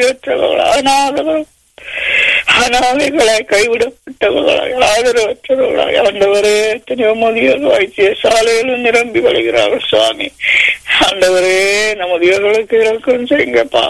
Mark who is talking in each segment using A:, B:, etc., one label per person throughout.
A: தகுதியற்றவர்கள் அனாதவர்கள் அனாதைகளாய் கைவிடப்பட்டவர்களாய் ஆதரவற்றவர்களாய் ஆண்டவரே எத்தனையோ முதியோர் வைத்தியசாலையிலும் நிரம்பி வழிகிறார்கள் சுவாமி ஆண்டவரே நம்முதியோர்களுக்கு இறக்கம் செய்யுங்கப்பா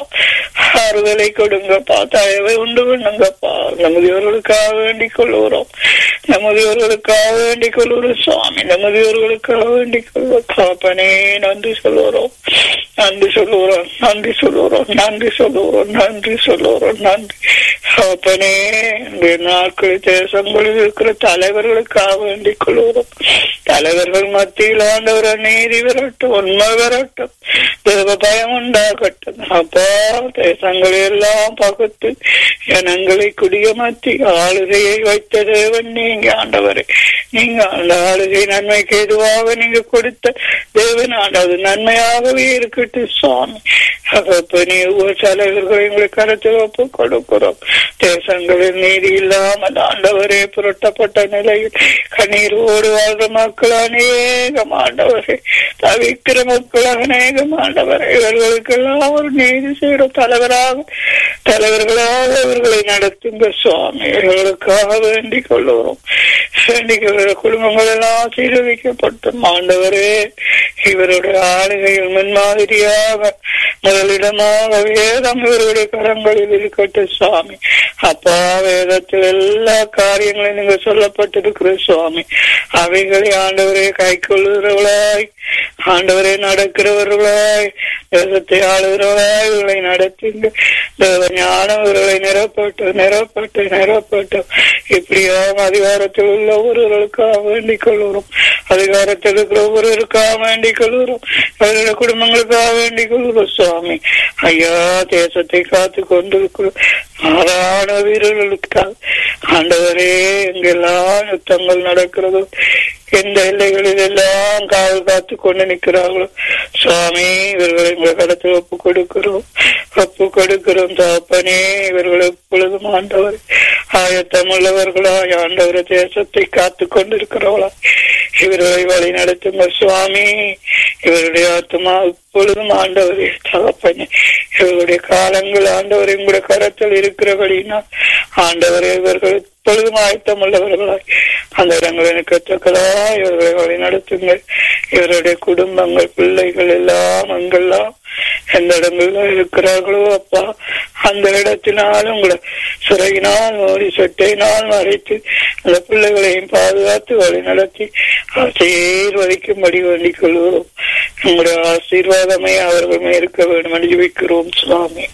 A: ஆறுதலை கொடுங்கப்பா தயவை உண்டு பண்ணுங்கப்பா நம்முதியோர்களுக்காக வேண்டிக் கொள்கிறோம் நம்முதியோர்களுக்காக வேண்டிக் கொள்கிறோம் சுவாமி நம்முதியோர்களுக்காக வேண்டிக் கொள்வோம் காப்பனே நன்றி சொல்லுகிறோம் நன்றி சொல்லுகிறோம் நன்றி சொல்லுகிறோம் நன்றி சொல்லுகிறோம் நன்றி சொல்லுகிறோம் நன்றி அப்பனே இந்த நாட்களில் தேசங்களில் இருக்கிற தலைவர்களுக்காக வேண்டிக் கொள்கிறோம் தலைவர்கள் மத்தியில் ஆண்டவர் நீதி வரட்டும் உண்மை வரட்டும் தேவ பயம் உண்டாகட்டும் அப்பா தேசங்களை எல்லாம் பகுத்து ஜனங்களை குடியமர்த்தி ஆளுகையை வைத்த தேவன் நீங்க ஆண்டவரே நீங்க அந்த ஆளுகை நன்மைக்கு எதுவாக நீங்க கொடுத்த தேவன் ஆண்டது நன்மையாகவே இருக்கட்டும் சுவாமி அப்பனே ஒவ்வொரு தலைவர்களை எங்களுக்கு கருத்தில் ஒப்பு கொடுக்கிறோம் தேசங்களில் நீதி இல்லாமல் ஆண்டவரே புரட்டப்பட்ட நிலையில் கண்ணீரோடு வாழ்ற மக்கள் அநேகம் ஆண்டவரே தவிக்கிற மக்கள் அநேகம் ஆண்டவரே இவர்களுக்கெல்லாம் ஒரு நீதி செய்கிற தலைவராக தலைவர்களாக இவர்களை நடத்துங்க சுவாமி இவர்களுக்காக வேண்டிக் கொள்ளுகிறோம் வேண்டிக் கொள்கிற குடும்பங்கள் எல்லாம் சீரழிக்கப்பட்டும் ஆண்டவரே இவருடைய ஆளுகையில் முன்மாதிரியாக முதலிடமாக வேதம் இவருடைய கரங்களில் இருக்கட்டும் சுவாமி அப்பா வேதத்தில் எல்லா காரியங்களையும் நீங்க சொல்லப்பட்டிருக்கிற சுவாமி அவைகளை ஆண்டவரே கை கொள்ளுகிறவளாய் ஆண்டவரே நடக்கிறவர்களாய் தேசத்தை ஆளுகிறவர்களாய் இவர்களை நடத்துங்க தேவ ஞானம் இவர்களை நிரப்பட்டு நிரப்பட்டு நிரப்பட்டு இப்படியாக அதிகாரத்தில் உள்ள ஒருவர்களுக்காக வேண்டிக் கொள்கிறோம் அதிகாரத்தில் இருக்கிற ஒருவருக்காக வேண்டிக் கொள்கிறோம் அவர்களுடைய குடும்பங்களுக்காக வேண்டிக் கொள்கிறோம் சுவாமி ஐயா தேசத்தை காத்து கொண்டிருக்கிறோம் மாறான வீரர்களுக்காக ஆண்டவரே எங்கெல்லாம் யுத்தங்கள் நடக்கிறதோ எந்த எல்லைகளில் எல்லாம் காவல் காத்து கொண்டு நிற்கிறார்களோ சுவாமி இவர்களை உங்கள் கடத்தில் ஒப்பு கொடுக்கிறோம் ஒப்பு கொடுக்கிறோம் தாப்பனே இவர்கள் எப்பொழுதும் ஆண்டவர் ஆயத்தம் உள்ளவர்களாய் ஆண்டவர் தேசத்தை காத்து கொண்டிருக்கிறவளா இவர்களை வழி நடத்துங்க சுவாமி இவருடைய ஆத்மா இப்பொழுதும் ஆண்டவரே தகப்பனே இவருடைய காலங்கள் ஆண்டவர் எங்களுடைய கரத்தில் இருக்கிறபடினா ஆண்டவரே இவர்கள் எப்பொழுதும் ஆயத்தம் உள்ளவர்களாய் அந்த இடங்கள் எனக்கு தக்கதா இவர்களை வழி நடத்துங்கள் இவருடைய குடும்பங்கள் பிள்ளைகள் எல்லாம் அங்கெல்லாம் எந்த இடங்கள்ல இருக்கிறார்களோ அப்பா அந்த இடத்தினால் உங்களை சிறையினால் ஓடி சொட்டையினால் மறைத்து அந்த பிள்ளைகளையும் பாதுகாத்து வழி நடத்தி ஆசீர்வதிக்கும்படி வேண்டிக் கொள்கிறோம் உங்களுடைய ஆசீர்வாதமே அவர்கள் இருக்க வேண்டும் என்று ஜெபிக்கிறோம் சுவாமி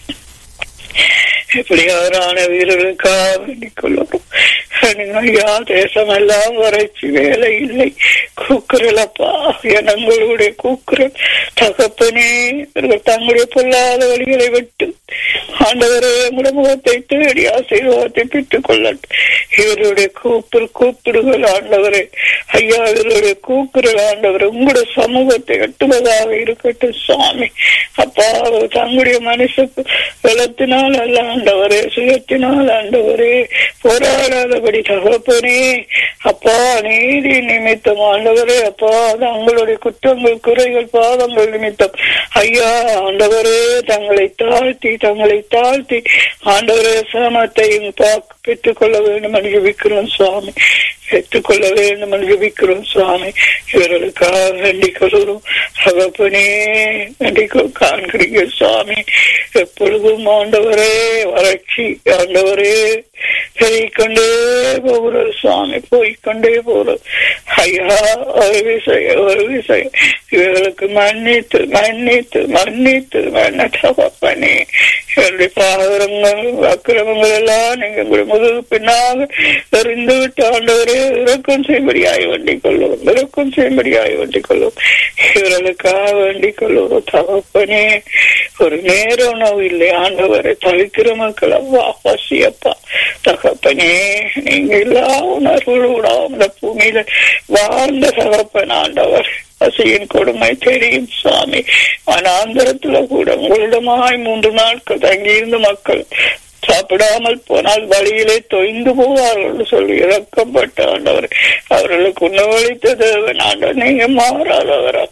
A: எப்படியாரான வீரர்களுக்காக வேண்டிக் கொள்ளும் ஐயா தேசமெல்லாம் வறட்சி வேலை இல்லை கூக்குரலப்பா எனங்களுடைய கூக்குரல் தகப்பனே இவர்கள் தங்களுடைய பொல்லாத வழிகளை விட்டு ஆண்டவரே உங்களுடைய முகத்தை தேடி ஆசீர்வாதத்தை பெற்றுக் கொள்ளட்டும் இவருடைய கூப்பிடு கூப்பிடுகள் ஆண்டவரே ஐயா இவருடைய கூக்குரல் ஆண்டவர் உங்களுடைய சமூகத்தை எட்டுவதாக இருக்கட்டும் சுவாமி அப்பா தங்களுடைய மனசு பலத்தினால் அல்ல ஆண்டவரே சுயத்தினால் ஆண்டவரே போராடாதபடி தகப்பனே அப்பா நீதி நிமித்தம் ஆண்டவரே அப்பா தங்களுடைய குற்றங்கள் குறைகள் பாவங்கள் நிமித்தம் ஐயா ஆண்டவரே தங்களை தாழ்த்தி தங்களை தாழ்த்தி ஆண்டவரே சிரமத்தையும் பெற்றுக் கொள்ள வேண்டும் என்று ஜபிக்கிறோம் சுவாமி பெற்றுக்கொள்ள வேண்டும் என்று ஜபிக்கிறோம் சுவாமி இவர்களுக்காக வேண்டிக் கொள்கிறோம் தகப்பனே வேண்டிக் காண்கிறீங்க சுவாமி எப்பொழுதும் ஆண்டவரே வறட்சி ஆண்டவரே பெருகிக்கொண்டே போகிறது சுவாமி போய்கொண்டே போகிறது ஐயா ஒரு விஷயம் ஒரு விஷயம் இவர்களுக்கு மன்னித்து மன்னித்து மன்னித்து மன்னி இவருடைய பாகரங்கள் அக்கிரமங்கள் எல்லாம் நீங்க உங்களுடைய முதுகு பின்னாக எறிந்து விட்டு ஆண்டவரே இறக்கம் செய்யும்படியாய் வேண்டிக் கொள்ளும் இறக்கம் செய்யும்படியாய் வேண்டிக் கொள்ளும் இவர்களுக்காக வேண்டிக் கொள்ளும் தகப்பனே ஒரு நேர உணவு இல்லை ஆண்டவரை தவிக்கிற மக்கள் அவ்வா பசியப்பா தகப்பனே நீங்க எல்லா உணர்வுகளோட இந்த பூமியில வாழ்ந்த தகப்பன் ஆண்டவர் பசியின் கொடுமை தெரியும் சுவாமி வனாந்தரத்துல கூட உங்களிடமாய் மூன்று நாட்கள் தங்கியிருந்த மக்கள் சாப்பிடாமல் போனால் வழியிலே தொய்ந்து போவார்கள் சொல்லி இறக்கப்பட்ட ஆண்டவர் அவர்களுக்கு உணவளித்த தேவன் ஆண்டவர் நீங்க மாறாதவர் அப்பா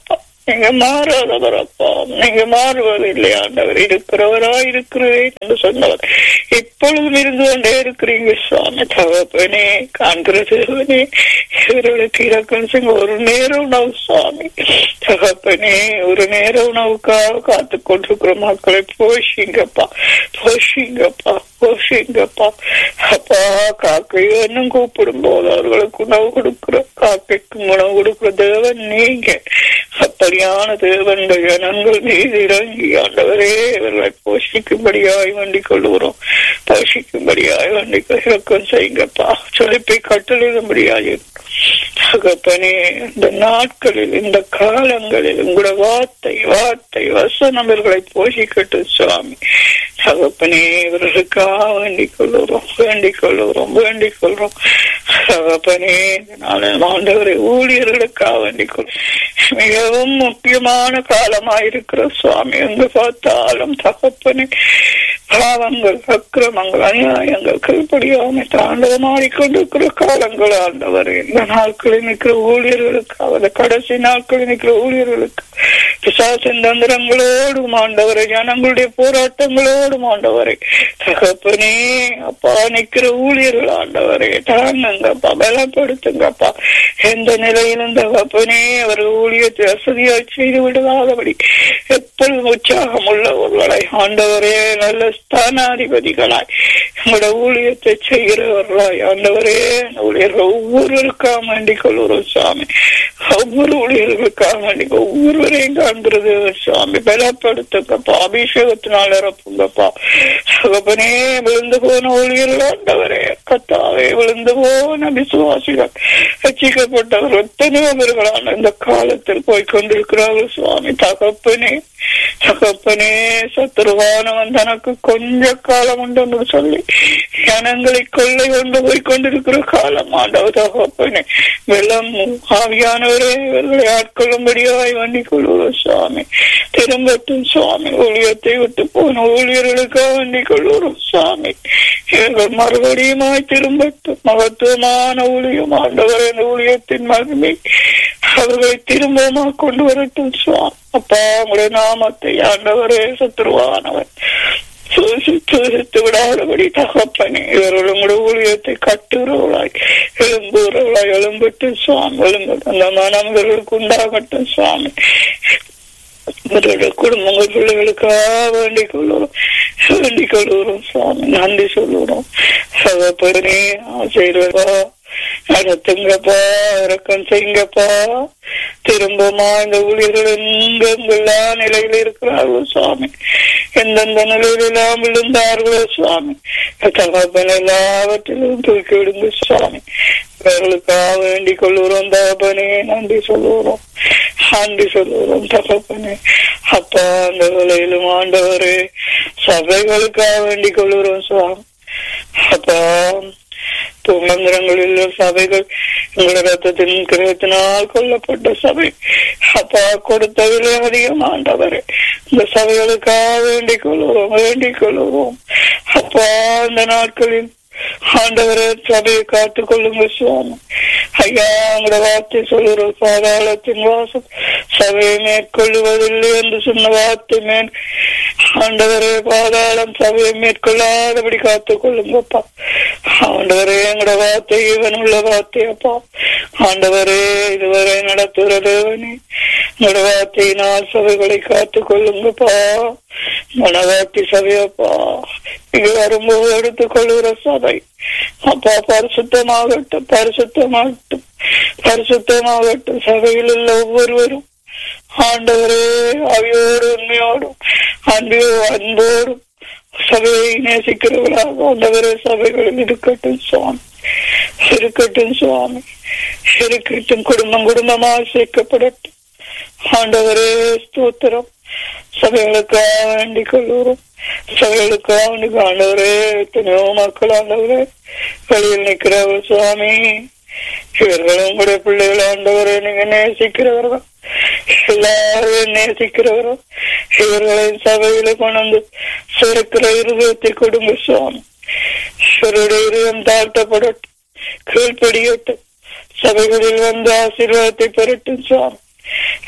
A: நீங்க மாறாதவர் அப்பா நீங்க மாறுவதில்லை ஆண்டவர் இருக்கிறவரா இருக்கிறேன் என்று சொன்னவர் இப்பொழுதும் இருந்து கொண்டே இருக்கிறீங்க சுவாமி தகப்பனே காண்கிற தேவனே இவர்களுக்கு இறக்கம் செய்ய ஒரு நேர உணவு சுவாமி தகப்பனே ஒரு நேர உணவுக்காக காத்து கொண்டிருக்கிற மக்களை போஷிங்கப்பா போஷிங்கப்பா போஷிங்கப்பா அப்பா காக்கை இன்னும் கூப்பிடும் போது அவர்களுக்கு உணவு கொடுக்கிற காக்கைக்கு உணவு கொடுக்கிற தேவன் நீங்க அப்படியான தேவன்கள் ஜனங்கள் மீது இறங்கி ஆண்டவரே இவர்களை போஷிக்கும்படியாய் வண்டி கொள்ளுகிறோம் போஷிக்கும்படியாய் வண்டி இறக்கம் செய்யுங்கப்பா சொலிப்பை கட்டளிடும்படியாய் தகப்பனே இந்த நாட்களில் இந்த காலங்களில் உங்களோட வார்த்தை வார்த்தை வசனம் இவர்களை போஷிக்கட்டும் சுவாமி தகப்பனே இவர்களுக்காக வேண்டிக் கொள்ளுறோம் வேண்டிக் கொள்ளுறோம் வேண்டிக் கொள்றோம் தகப்பனே நாளை ஆண்டவரை ஊழியர்களுக்காக வேண்டிக் கொள்ளும் மிகவும் முக்கியமான காலமாயிருக்கிற சுவாமி எங்கு பார்த்தாலும் தகப்பனே பாவங்கள் அக்கிரமங்கள் அநியாயங்கள் கீழ்படியாமை தாண்டவமாடிக்கொண்டிருக்கிற காலங்கள் ஆண்டவர் இந்த நாட்களில் நிற்கிற ஊழியர்களுக்காக அந்த கடைசி நாட்களில் நிற்கிற ஊழியர்களுக்கு பிசாசின் தந்திரங்களோடும் ஆண்டவரை ஜனங்களுடைய போராட்டங்களோடும் ஆண்டவரை தகப்பனே அப்பா நிற்கிற ஊழியர்கள் ஆண்டவரை தாங்குங்கப்பா பலப்படுத்துங்கப்பா எந்த நிலையிலும் தகப்பனே அவர் ஊழியத்தை வசதியாய் செய்து விடாதபடி எப்பொழுதும் உற்சாகம் உள்ளவர்களை ஆண்டவரே நல்ல ஸ்தானாதிபதிகளாய் உங்களோட ஊழியத்தை செய்கிறவர்களாய் ஆண்டவரே ஊழியர்கள் ஒவ்வொருவருக்காக வேண்டிக் கொள்கிறோம் சுவாமி ஒவ்வொரு ஊழியர்களுக்காக வேண்டிக் ஒவ்வொருவரையும் காண்கிறது சுவாமி பலப்படுத்துங்கப்பா அபிஷேகத்தினால் இறப்புங்கப்பா சகப்பனே விழுந்து போன ஊழியர்கள் ஆண்டவரே கத்தாவே விழுந்து போன விசுவாசிகள் ரசிக்கப்பட்டவர் எத்தனையோ பேர்களான இந்த காலத்தில் போய் கொண்டிருக்கிறார்கள் சுவாமி தகப்பனே தகப்பனே சத்துருவானவன் தனக்கு கொஞ்ச காலம் உண்டு என்று சொல்லி ஜனங்களை கொள்ளை கொண்டு போய் கொண்டிருக்கிற காலம் ஆண்டவர் தகப்பனே வெள்ளம் ஆவியானவரே இவர்களை ஆட்கொள்ளும்படியாய் வண்டி கொள்வோம் சுவாமி திரும்பட்டும் சுவாமி ஊழியத்தை விட்டு போன ஊழியர்களுக்காக வண்டி கொள்வோம் சுவாமி இவர்கள் மறுபடியுமாய் திரும்பட்டும் மகத்துவமான ஊழியம் ஆண்டவர் இந்த ஊழியத்தின் மகிமை அவர்களை திரும்பமா கொண்டு வரட்டும் சுவாமி அப்பா உங்களுடைய நாமத்தை ஆண்டவரே சத்துருவானவர் சூசித்து விடாதபடி தகப்பனே இவர்கள் உங்களுடைய ஊழியத்தை கட்டுறவளாய் எழும்புறவளாய் எழும்பிட்டு சுவாமி எழும்பு அந்த மனம் இவர்களுக்கு உண்டாகட்டும் சுவாமி இவருடைய குடும்பங்கள் பிள்ளைகளுக்காக வேண்டிக் கொள்ளுறோம் வேண்டிக் கொள்ளுறோம் சுவாமி நன்றி சொல்லுறோம் சகப்பனே ஆசைவா நடத்துங்கப்பா இறக்கம் செய்யுங்கப்பா திரும்பமா இந்த ஊழியர்கள் எங்கும் எல்லா நிலையில இருக்கிறார்கள் சுவாமி எந்தெந்த நிலையில எல்லாம் விழுந்தார்களோ சுவாமி தகப்பன் எல்லாவற்றிலும் தூக்கி விடுங்க சுவாமி இவர்களுக்காக வேண்டிக் கொள்ளுறோம் தகப்பனே நன்றி சொல்லுகிறோம் நன்றி சொல்லுகிறோம் தகப்பனே அப்பா அந்த வேலையிலும் ஆண்டவரே சபைகளுக்காக வேண்டிக் கொள்ளுறோம் சுவாமி அப்பா மந்திரங்களில் சபைகள் உங்களோட ரத்தத்தின் கிரகத்தினால் கொல்லப்பட்ட சபை அப்பா கொடுத்த விலை அதிகமாண்டவரே இந்த சபைகளுக்காக வேண்டிக் கொள்வோம் வேண்டிக் கொள்வோம் அப்பா அந்த நாட்களில் ஆண்டவரை சபையை காத்துக் கொள்ளுங்க சுவாமி ஐயா உங்களோட வார்த்தை சொல்லுற பாதாளத்தின் வாசம் சபையை மேற்கொள்ளுவதில்லை என்று சொன்ன வார்த்தை மேல் ஆண்டவரே பாதாளம் சபையை மேற்கொள்ளாதபடி காத்துக் கொள்ளுங்கப்பா ஆண்டவரே எங்களோட வார்த்தை இவன் உள்ள வார்த்தை அப்பா ஆண்டவரே இதுவரை நடத்துகிற தேவனே உங்களோட வார்த்தையினால் சபைகளை காத்துக் கொள்ளுங்கப்பா மனவாட்டி சபையப்பா இங்க வரும்போது எடுத்துக் கொள்ளுகிற சபை அப்பா பரிசுத்தமாகட்டும் பரிசுத்தமாகட்டும் பரிசுத்தமாகட்டும் சபையில் உள்ள ஒவ்வொருவரும் ஆண்டவரே அவையோடு உண்மையோடும் அன்பையோ அன்போடும் சபையை நேசிக்கிறவர்களாக ஆண்டவரே சபைகளில் இருக்கட்டும் சுவாமி இருக்கட்டும் சுவாமி இருக்கட்டும் குடும்பம் குடும்பமாக சேர்க்கப்படட்டும் ஆண்டவரே ஸ்தோத்திரம் சபைகளுக்காக வேண்டிக் கொள்ளுறோம் சபைகளுக்காக வேண்டி ஆண்டவரே எத்தனையோ மக்கள் ஆண்டவரே வெளியில் நிற்கிறவர் சுவாமி இவர்கள் உங்களுடைய பிள்ளைகள் ஆண்டவரை நீங்க நேசிக்கிறவர்கள் எல்லாரும் நேசிக்கிறவரும் இவர்களை சபையில கொண்டு சிறக்கிற இருதயத்தை கொடுங்க சுவாமி இவருடைய இருதயம் தாழ்த்தப்படட்டும் கீழ்ப்படியட்டும் சபைகளில் வந்து ஆசீர்வாதத்தை பெறட்டும் சுவாமி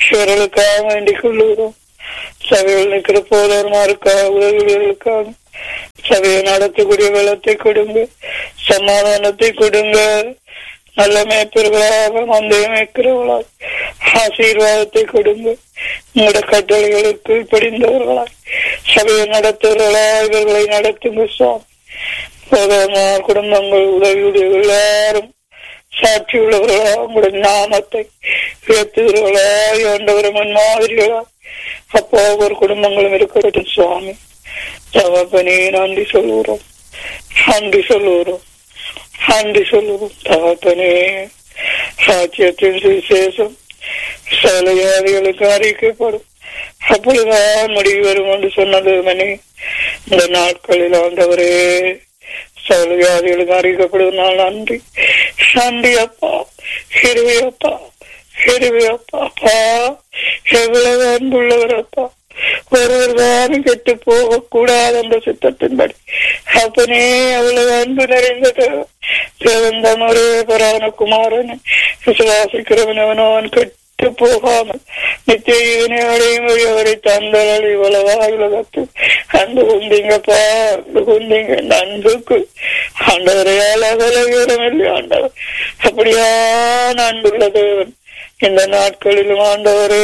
A: இவர்களுக்காக வேண்டிக் கொள்ளுகிறோம் சபையில் நிற்கிற போதர்மாருக்காக உதவிகளுக்காக சபையை நடத்தக்கூடிய வெள்ளத்தை கொடுங்க சமாதானத்தை கொடுங்க நல்ல மேய்ப்பர்களாக மந்தைய மேய்க்கிறவர்களாய் ஆசீர்வாதத்தை கொடுங்க உங்களோட கட்டளைகளுக்கு படிந்தவர்களாய் சபையை நடத்துவர்களா இவர்களை நடத்துங்க சுவாமி போதர்மார் குடும்பங்கள் உதவியுடைய எல்லாரும் சாட்சி உள்ளவர்களா உங்களுடைய நாமத்தை உயர்த்துகிறவர்களா ஆண்டவரை முன்மாதிரிகளா அப்போ ஒரு குடும்பங்களும் இருக்கட்டும் சுவாமி தகப்பனே நன்றி சொல்லுகிறோம் நன்றி சொல்லுகிறோம் நன்றி சொல்லுகிறோம் தகப்பனே சாட்சியத்தின் சுவிசேஷம் சகலஜாதிகளுக்கு அறிவிக்கப்படும் அப்பொழுதுதான் முடிவு வரும் என்று சொன்னது மணி இந்த நாட்களில் ஆண்டவரே சகலஜாதிகளுக்கு அறிவிக்கப்படுவதனால் நன்றி நன்றி அப்பா ஹிருவி அப்பா ஹிருவி அப்பா அப்பா எவ்வளவு அன்புள்ளவர் அப்பா ஒருவர் தானும் கெட்டு போக கூடாது என்ற சித்தத்தின்படி அப்பனே அவ்வளவு அன்பு நிறைந்தது தேவன் தான் ஒரே பரான குமாரன் விசுவாசிக்கிறவன் அவனவன் கெட்டு போகாமல் நித்திய இவனை அடையும் வழி அவரை தந்தால் இவ்வளவா உலகத்து அன்பு குந்திங்கப்பா அன்பு குந்திங்க இந்த அன்புக்கு ஆண்டவரையால் அகல இல்லை ஆண்டவர் அப்படியான அன்புள்ள தேவன் இந்த நாட்களிலும் ஆண்டவரே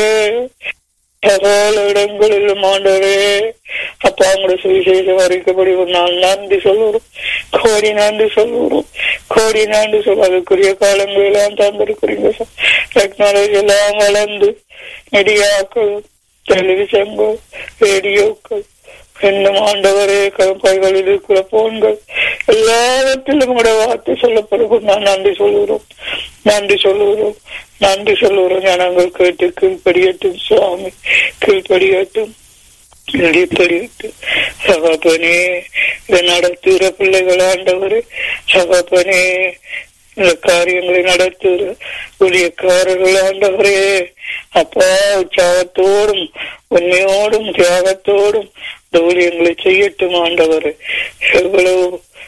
A: சகல இடங்களிலும் ஆண்டவரே அப்பா உங்களுடைய சுவிசேஷம் அறிக்கப்படி ஒரு நாள் நன்றி சொல்லுறோம் கோடி நன்றி சொல்லுறோம் கோடி நன்றி சொல்ல அதுக்குரிய காலங்கள் எல்லாம் தந்திருக்கிறீங்க டெக்னாலஜி எல்லாம் வளர்ந்து மீடியாக்கள் டெலிவிஷன்கள் ரேடியோக்கள் இன்னும் ஆண்டவரே பைகளில் இருக்கிற போன்கள் எல்லாவற்றிலும் கூட வார்த்தை சொல்லப்படுவோம் நான் நன்றி சொல்லுகிறோம் நன்றி சொல்லுகிறோம் நன்றி சொல்லுகிறோம் ஞானங்கள் கேட்டு கீழ்படியட்டும் சுவாமி கீழ்படியட்டும் வெளிப்படிட்டு சகப்பனே இதை நடத்துகிற பிள்ளைகள் ஆண்டவர் சகப்பனே இந்த காரியங்களை நடத்துகிற ஊழியக்காரர்கள் ஆண்டவரே அப்பா உற்சாகத்தோடும் உண்மையோடும் தியாகத்தோடும் இந்த ஊழியங்களை செய்யட்டும் ஆண்டவர் எவ்வளவு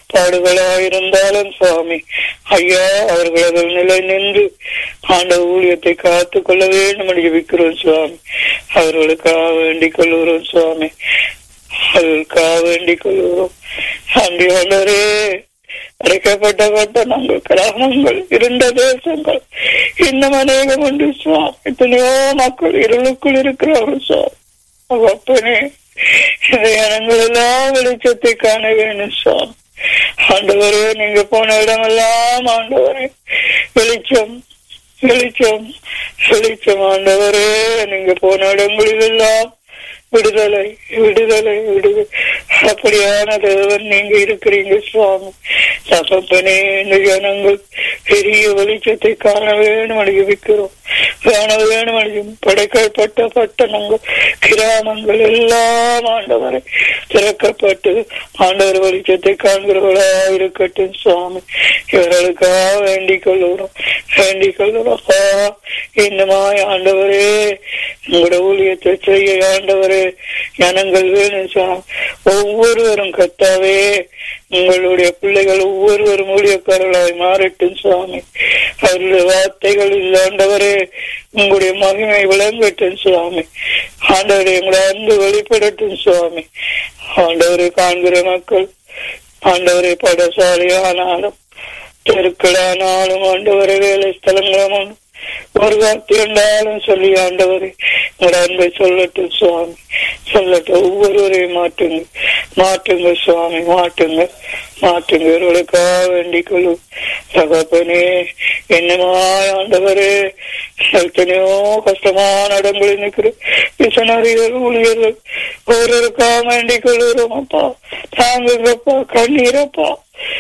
A: பாடுகளாயிருந்தாலும் சுவாமி ஐயா அவர்கள் அதில் நிலை நின்று ஆண்ட ஊழியத்தை காத்து கொள்ள வேண்டும் என்று ஜபிக்கிறோம் சுவாமி அவர்களுக்காக வேண்டிக் கொள்கிறோம் சுவாமி அவர்களுக்காக வேண்டிக் கொள்கிறோம் அன்றி வளரே அடைக்கப்பட்ட பட்டணங்கள் கிராமங்கள் இருண்ட தேசங்கள் இன்னும் அநேகம் உண்டு சுவாமி எத்தனையோ மக்கள் இருளுக்குள் இருக்கிறார்கள் சுவாமி அப்பனே இந்த இனங்கள் எல்லாம் வெளிச்சத்தை காண வேணும் சுவாமி ஆண்டவரே நீங்க போன இடமெல்லாம் ஆண்டவரே வெளிச்சம் வெளிச்சம் வெளிச்சம் ஆண்டவரே நீங்க போன இடங்களில் எல்லாம் விடுதலை விடுதலை விடுதலை அப்படியான தேவன் நீங்க இருக்கிறீங்க சுவாமி தகப்பனே இந்த ஜனங்கள் பெரிய வெளிச்சத்தை காண வேணும் அனுபவிக்கிறோம் காண வேணும் அனுபவி படைக்கப்பட்ட பட்டணங்கள் கிராமங்கள் எல்லாம் ஆண்டவரை திறக்கப்பட்டு ஆண்டவர் வெளிச்சத்தை காண்கிறவர்களா இருக்கட்டும் சுவாமி இவர்களுக்காக வேண்டிக் கொள்ளுகிறோம் வேண்டிக் கொள்ளுகிறோம் இன்னமாய் ஆண்டவரே உங்களோட ஊழியத்தை செய்ய ஆண்டவரே ஜனங்கள் வேணும் சுவாமி ஒவ்வொருவரும் கத்தாவே உங்களுடைய பிள்ளைகள் ஒவ்வொருவரும் ஊழியக்காரர்களாய் மாறட்டும் சுவாமி அவருடைய வார்த்தைகள் இல்லாண்டவரே உங்களுடைய மகிமை விளங்கட்டும் சுவாமி ஆண்டவரை உங்களை அன்பு வெளிப்படட்டும் சுவாமி ஆண்டவரை காண்கிற மக்கள் ஆண்டவரை படசாலையானாலும் தெருக்களானாலும் ஆண்டவரை வேலை ஸ்தலங்களும் ஒரு வார்த்தை இருந்தாலும் சொல்லி ஆண்டவரே உங்களோட அன்பை சொல்லட்டும் சுவாமி சொல்லட்டும் ஒவ்வொருவரையும் மாற்றுங்க மாற்றுங்க சுவாமி மாற்றுங்க மாற்றுங்க இவர்களுக்காக வேண்டிக் கொள்ளும் தகப்பனே என்னமா ஆண்டவரே எத்தனையோ கஷ்டமான இடங்களில் நிற்கிற மிஷனரிகள் ஊழியர்கள் ஒவ்வொருக்காக வேண்டிக் கொள்கிறோம் அப்பா தாங்குங்கப்பா கண்ணீரப்பா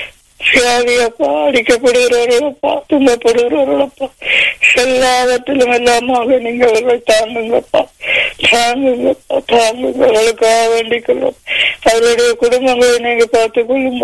A: வியாதியப்பா அடிக்கப்படுகிறவர்களப்பா துன்பப்படுகிறவர்களப்பா எல்லாவற்றிலும் எல்லாமாக நீங்க அவர்களை தாங்குங்கப்பா தாங்குங்கப்பா தாங்குங்க அவர்களுக்காக வேண்டிக் கொள்ளும் அவருடைய குடும்பங்களை நீங்க பார்த்துக் கொள்ளுங்க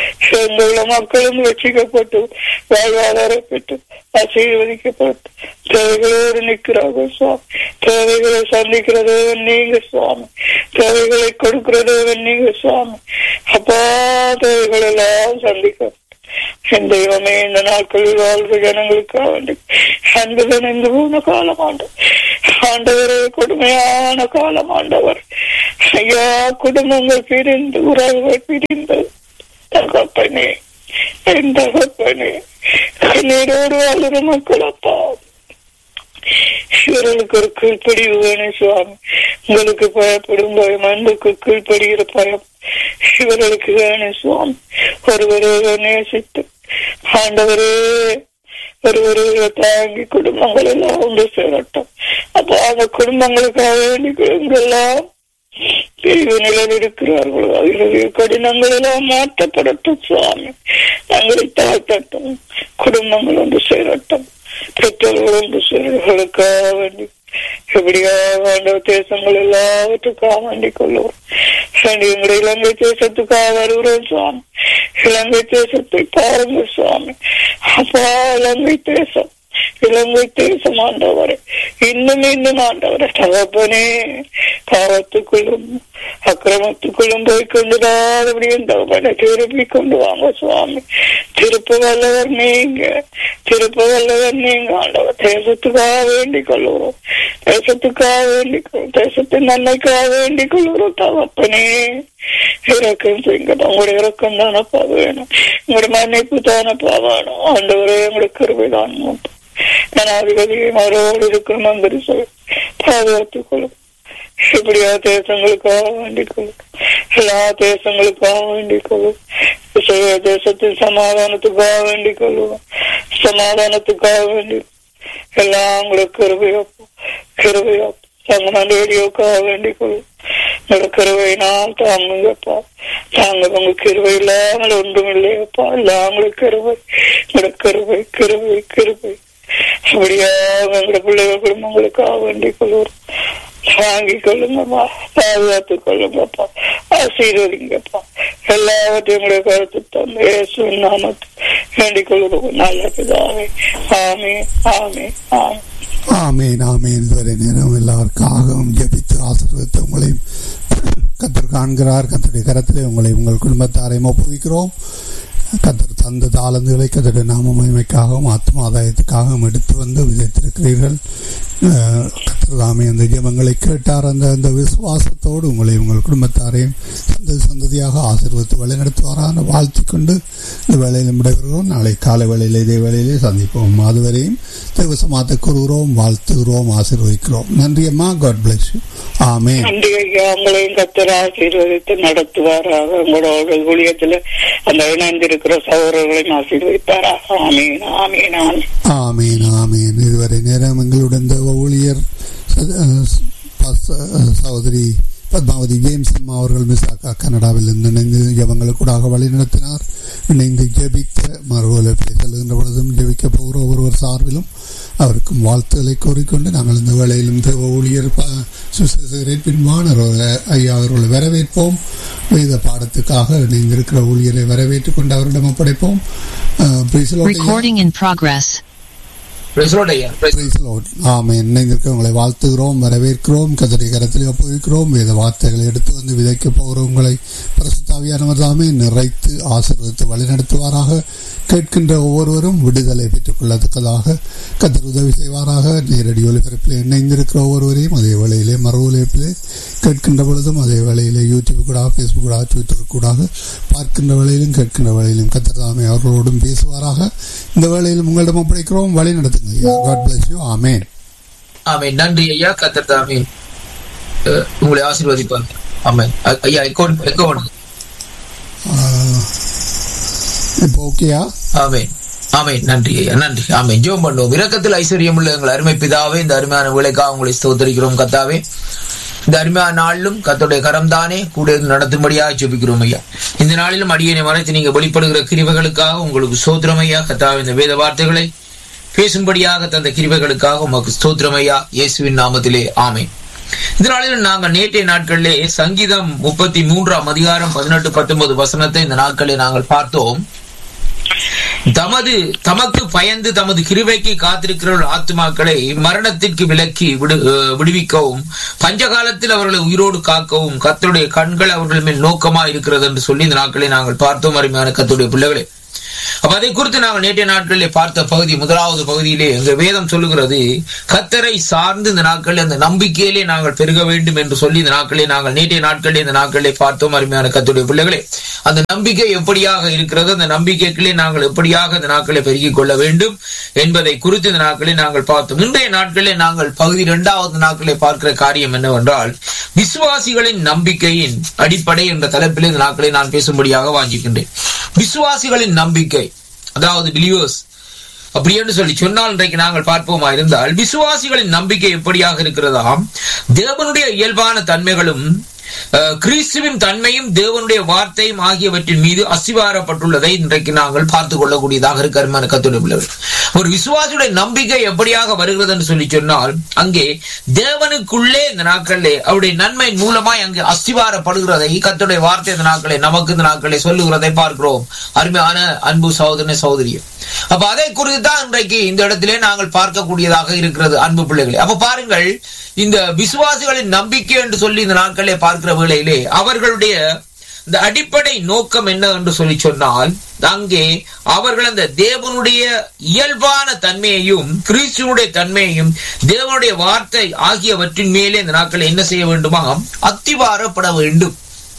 A: உள்ள மக்களும் ரட்சிக்கப்பட்டு வாழ்வாதாரம் பெற்று ஆசீர்வதிக்கப்பட்டு தேவைகளோடு நிற்கிறார்கள் சுவாமி தேவைகளை சந்திக்கிறது நீங்க சுவாமி தேவைகளை கொடுக்கிறது நீங்க சுவாமி அப்பா தேவைகள் எல்லாம் சந்திக்க என் தெய்வமே இந்த நாட்களில் வாழ்ற ஜனங்களுக்காக வேண்டி அன்பு நினைந்து போன காலம் ஆண்டு ஆண்டவரே கொடுமையான காலம் ஆண்டவர் ஐயா குடும்பங்கள் பிரிந்து உறவுகள் பிரிந்து தகப்பனே என் தகப்பனே கண்ணீரோடு வாழுற மக்கள் அப்பா இவர்களுக்கு ஒரு கீழ்ப்படிவு வேணும் சுவாமி உங்களுக்கு பயப்படும் பயம் அன்புக்கு கீழ்ப்படுகிற பயம் இவர்களுக்கு வேணும் சுவாமி ஒருவரை நேசித்து ஆண்டவரே ஒருவரை தாங்கி குடும்பங்கள் எல்லாம் ஒன்று சேரட்டும் அப்போ அந்த குடும்பங்களுக்காக வேண்டி எங்கெல்லாம் பிரிவு நிலையில் இருக்கிறார்களோ அவர்களுடைய கடினங்கள் எல்லாம் மாற்றப்படட்டும் சுவாமி தங்களை தாழ்த்தட்டும் குடும்பங்கள் ஒன்று சேரட்டும் பெற்றோர்கள் ஒன்று சேர்களுக்காக வேண்டி எப்படியாக ஆண்டவர் தேசங்கள் எல்லாவற்றுக்காக வேண்டிக் கொள்ளுவோம் வேண்டி எங்களுடைய இலங்கை தேசத்துக்காக வருகிறோம் சுவாமி இலங்கை தேசத்தை பாருங்க சுவாமி அப்பா இலங்கை தேசம் இலங்கை தேசம் ஆண்டவரே இன்னும் இன்னும் ஆண்டவரே தகப்பனே பாவத்துக்குள்ளும் அக்கிரமத்துக்குள்ளும் போய் கொண்டுடாதபடி தகப்பனை திருப்பி கொண்டு வாங்க சுவாமி திருப்ப வல்லவர் நீங்க திருப்ப வல்லவர் நீங்க ஆண்டவர் தேசத்துக்காக வேண்டிக் கொள்ளுவோம் தேசத்துக்காக வேண்டிக் கொள்ளும் தேசத்தின் நன்மைக்காக வேண்டிக் கொள்ளுகிறோம் தகப்பனே இறக்கம் செய்யுங்க உங்களுடைய இறக்கம் தானப்பா வேணும் உங்களுடைய மன்னிப்பு தானப்பா வேணும் ஆண்டவரே உங்களுக்கு கிருபை தான் ஜனாதிபதியும் அவரோடு இருக்கிற மந்திரி சொல் பாதுகாத்துக் கொள்ளும் இப்படியா தேசங்களுக்காக வேண்டிக் கொள்ளும் எல்லா தேசங்களுக்காக வேண்டிக் கொள்ளும் தேசத்தின் சமாதானத்துக்காக வேண்டிக் கொள்ளுவோம் சமாதானத்துக்காக வேண்டி எல்லாம் உங்களுக்கு கிருபையப்போ கிருபையப்போ சங்கமன் ரேடியோக்காக வேண்டிக் கொள்ளும் உங்களோட கிருவையினால் தாங்குங்கப்பா தாங்க உங்க கிருவை இல்லாமல் ஒன்றும் இல்லையப்பா எல்லாம் உங்களுக்கு கிருவை உங்களோட கிருவை கிருவை கிருவை அப்படியா எங்களோட பிள்ளைகள் குடும்பங்களுக்காக வேண்டிக் கொள்வோம் வாங்கிக் கொள்ளுங்கப்பா பாதுகாத்துக் கொள்ளுங்கப்பா ஆசீர்வதிங்கப்பா எல்லாவற்றையும் உங்களுடைய கருத்து தந்து இயேசுவின் நாமத்தில் வேண்டிக் கொள்கிறோம் நல்ல பிதாவே ஆமே ஆமே ஆமே
B: ஆமேன் ஆமேன் இதுவரை நேரம் எல்லாருக்காகவும் ஜெபித்து ஆசீர்வதித்து உங்களையும் கத்தர் காண்கிறார் கத்தருடைய கரத்திலே உங்களை உங்கள் குடும்பத்தாரையும் ஒப்புவிக்கிறோம் கத்தர் தந்த தாளந்துகளை கத்தருடைய நாம மகிமைக்காகவும் ஆத்ம ஆதாயத்துக்காகவும் எடுத்து வந்து விதைத்திருக்கிறீர்கள் கத்தர் தாமே அந்த ஜெபங்களை கேட்டார் அந்த அந்த விசுவாசத்தோடு உங்களை உங்கள் குடும்பத்தாரையும் சந்ததி சந்ததியாக ஆசீர்வதித்து வழிநடத்துவாரான வாழ்த்தி கொண்டு இந்த வேலையில் விடைபெறுகிறோம் நாளை காலை வேளையில் இதே வேளையிலே சந்திப்போம் அதுவரையும் தேவசமாத்த கூறுகிறோம் வாழ்த்துகிறோம் ஆசீர்வதிக்கிறோம் நன்றி அம்மா காட் பிளஸ் யூ ஆமே
A: நன்றி ஐயா உங்களையும் கத்தர் ஆசீர்வதித்து நடத்துவாராக உங்களோட ஊழியத்துல அந்த இணைந்திருக்கிற சகோதரர்களையும் ஆசீர்வதிப்பாராக ஆமீன் ஆமீன் ஆமீன்
B: ஆமீன் ஆமீன் இதுவரை நேரம் எங்களுடன் தேவ ஊழியர் சகோதரி பத்மாவதி ஜேம்ஸ் அம்மா அவர்கள் மிஸ்ஸாக்கா கனடாவில் இருந்து இணைந்து ஜபங்களுக்கூடாக வழி நடத்தினார் இணைந்து ஜெபித்த மறுவலைப்பை செல்கின்ற பொழுதும் ஜெபிக்க போகிற ஒருவர் சார்பிலும் அவருக்கும் வாழ்த்துக்களை கோரிக்கொண்டு நாங்கள் இந்த வேளையிலும் தேவ ஊழியர் பின்வானர் ஐயா அவர்களை வரவேற்போம் வேத பாடத்துக்காக இணைந்திருக்கிற ஊழியரை வரவேற்றுக் கொண்டு அவரிடம் ஒப்படைப்போம்
C: Recording in progress.
B: ஆமா இணைந்திருக்க உங்களை வாழ்த்துகிறோம் வரவேற்கிறோம் கதடி கரத்தில் ஒப்புவிக்கிறோம் வேத வார்த்தைகளை எடுத்து வந்து விதைக்க போகிற உங்களை பிரசுத்தாவியானவர் தாமே நிறைத்து ஆசீர்வதித்து வழிநடத்துவாராக கேட்கின்ற ஒவ்வொருவரும் விடுதலை பெற்றுக் கொள்ளத்தக்கதாக கத்தர் உதவி செய்வாராக நேரடி ஒலிபரப்பில் இணைந்திருக்கிற ஒவ்வொருவரையும் அதே வேளையிலே மறு ஒலிபரப்பிலே கேட்கின்ற பொழுதும் அதே வேளையிலே யூடியூப் கூட ஃபேஸ்புக் கூட ட்விட்டர் கூட பார்க்கின்ற வேளையிலும் கேட்கின்ற வேளையிலும் கத்தர் தாமே அவர்களோடும் பேசுவாராக இந்த வேளையிலும் உங்களிடம் ஒப்படைக்கிறோம் வழி நடத்துங்க ஐயா God bless you amen
D: amen நன்றி ஐயா கத்தர் தாமே உங்களை ஆசீர்வதிப்பாங்க ஆமேன் ஐயா எக்கோ எக்கோ
B: இப்போ ஓகேயா
D: ஆமேன் ஆமேன் நன்றி ஐயா நன்றி ஆமேன் ஜோம் பண்ணுவோம் இரக்கத்தில் ஐஸ்வர்யம் உள்ள எங்கள் அருமை பிதாவே இந்த அருமையான விளைக்காக உங்களை ஸ்தோத்தரிக்கிறோம் கத்தாவே இந்த அருமையான நாளிலும் கத்தோடைய கரம் தானே கூட நடத்தும்படியாக ஜெபிக்கிறோம் ஐயா இந்த நாளிலும் அடியனை மறைத்து நீங்க வெளிப்படுகிற கிரிவைகளுக்காக உங்களுக்கு சோத்திரம் ஐயா கத்தாவே இந்த வேத வார்த்தைகளை பேசும்படியாக தந்த கிரிவைகளுக்காக உமக்கு ஸ்தோத்திரம் ஐயா இயேசுவின் நாமத்திலே ஆமேன் இந்த நாளில் நாங்கள் நேற்றைய நாட்களிலே சங்கீதம் முப்பத்தி மூன்றாம் அதிகாரம் பதினெட்டு பத்தொன்பது வசனத்தை இந்த நாட்களில் நாங்கள் பார்த்தோம் தமது தமக்கு பயந்து தமது கிருவைக்கு காத்திருக்கிற ஆத்மாக்களை மரணத்திற்கு விலக்கி விடு விடுவிக்கவும் பஞ்சகாலத்தில் அவர்களை உயிரோடு காக்கவும் கத்தருடைய கண்கள் அவர்கள் மேல் நோக்கமா இருக்கிறது என்று சொல்லி இந்த நாட்களை நாங்கள் பார்த்தோம் அருமையான கத்துடைய பிள்ளைகளே அப்ப அதை குறித்து நாங்கள் நேற்றைய நாட்களிலே பார்த்த பகுதி முதலாவது பகுதியிலே எங்க வேதம் சொல்லுகிறது கத்தரை சார்ந்து இந்த நாட்களில் அந்த நம்பிக்கையிலே நாங்கள் பெருக வேண்டும் என்று சொல்லி இந்த நாட்களே நாங்கள் நேற்றைய நாட்களிலே இந்த நாட்களிலே பார்த்தோம் அருமையான கத்துடைய பிள்ளைகளே அந்த நம்பிக்கை எப்படியாக இருக்கிறது அந்த நம்பிக்கைகளே நாங்கள் எப்படியாக இந்த நாட்களை பெருகிக் கொள்ள வேண்டும் என்பதை குறித்து இந்த நாட்களை நாங்கள் பார்த்தோம் இன்றைய நாட்களிலே நாங்கள் பகுதி இரண்டாவது நாட்களை பார்க்கிற காரியம் என்னவென்றால் விசுவாசிகளின் நம்பிக்கையின் அடிப்படை என்ற தலைப்பில் இந்த நாட்களை நான் பேசும்படியாக வாஞ்சிக்கின்றேன் விசுவாசிகளின் நம்பிக்கை அதாவது பிலிவர்ஸ் அப்படி என்று சொல்லி சொன்னால் இன்றைக்கு நாங்கள் பார்ப்போமா இருந்தால் விசுவாசிகளின் நம்பிக்கை எப்படியாக இருக்கிறதாம் தேவனுடைய இயல்பான தன்மைகளும் கிறிஸ்துவின் தன்மையும் தேவனுடைய வார்த்தையும் ஆகியவற்றின் மீது அசிவாரப்பட்டுள்ளதை இன்றைக்கு நாங்கள் பார்த்துக் கொள்ளக்கூடியதாக இருக்கிற கத்துடைய பிள்ளைகள் ஒரு விசுவாசியுடைய நம்பிக்கை எப்படியாக வருகிறது என்று சொல்லி சொன்னால் அங்கே தேவனுக்குள்ளே இந்த நாட்களிலே அவருடைய நன்மை மூலமாய் அங்கே அஸ்திவாரப்படுகிறதை கத்துடைய வார்த்தை இந்த நாட்களை நமக்கு இந்த நாட்களை சொல்லுகிறதை பார்க்கிறோம் அருமையான அன்பு சகோதரனை சகோதரியும் அப்ப அதை குறித்து தான் இன்றைக்கு இந்த இடத்திலே நாங்கள் பார்க்கக்கூடியதாக இருக்கிறது அன்பு பிள்ளைகளே அப்ப பாருங்கள் இந்த விசுவாசிகளின் நம்பிக்கை என்று சொல்லி இந்த நாட்களே பார்க்கிற வேளையிலே அவர்களுடைய இந்த அடிப்படை நோக்கம் என்ன என்று சொல்லி சொன்னால் அங்கே அவர்கள் அந்த தேவனுடைய இயல்பான தன்மையையும் கிறிஸ்துவனுடைய தன்மையையும் தேவனுடைய வார்த்தை ஆகியவற்றின் மேலே இந்த நாட்கள் என்ன செய்ய வேண்டுமா அத்திவாரப்பட வேண்டும்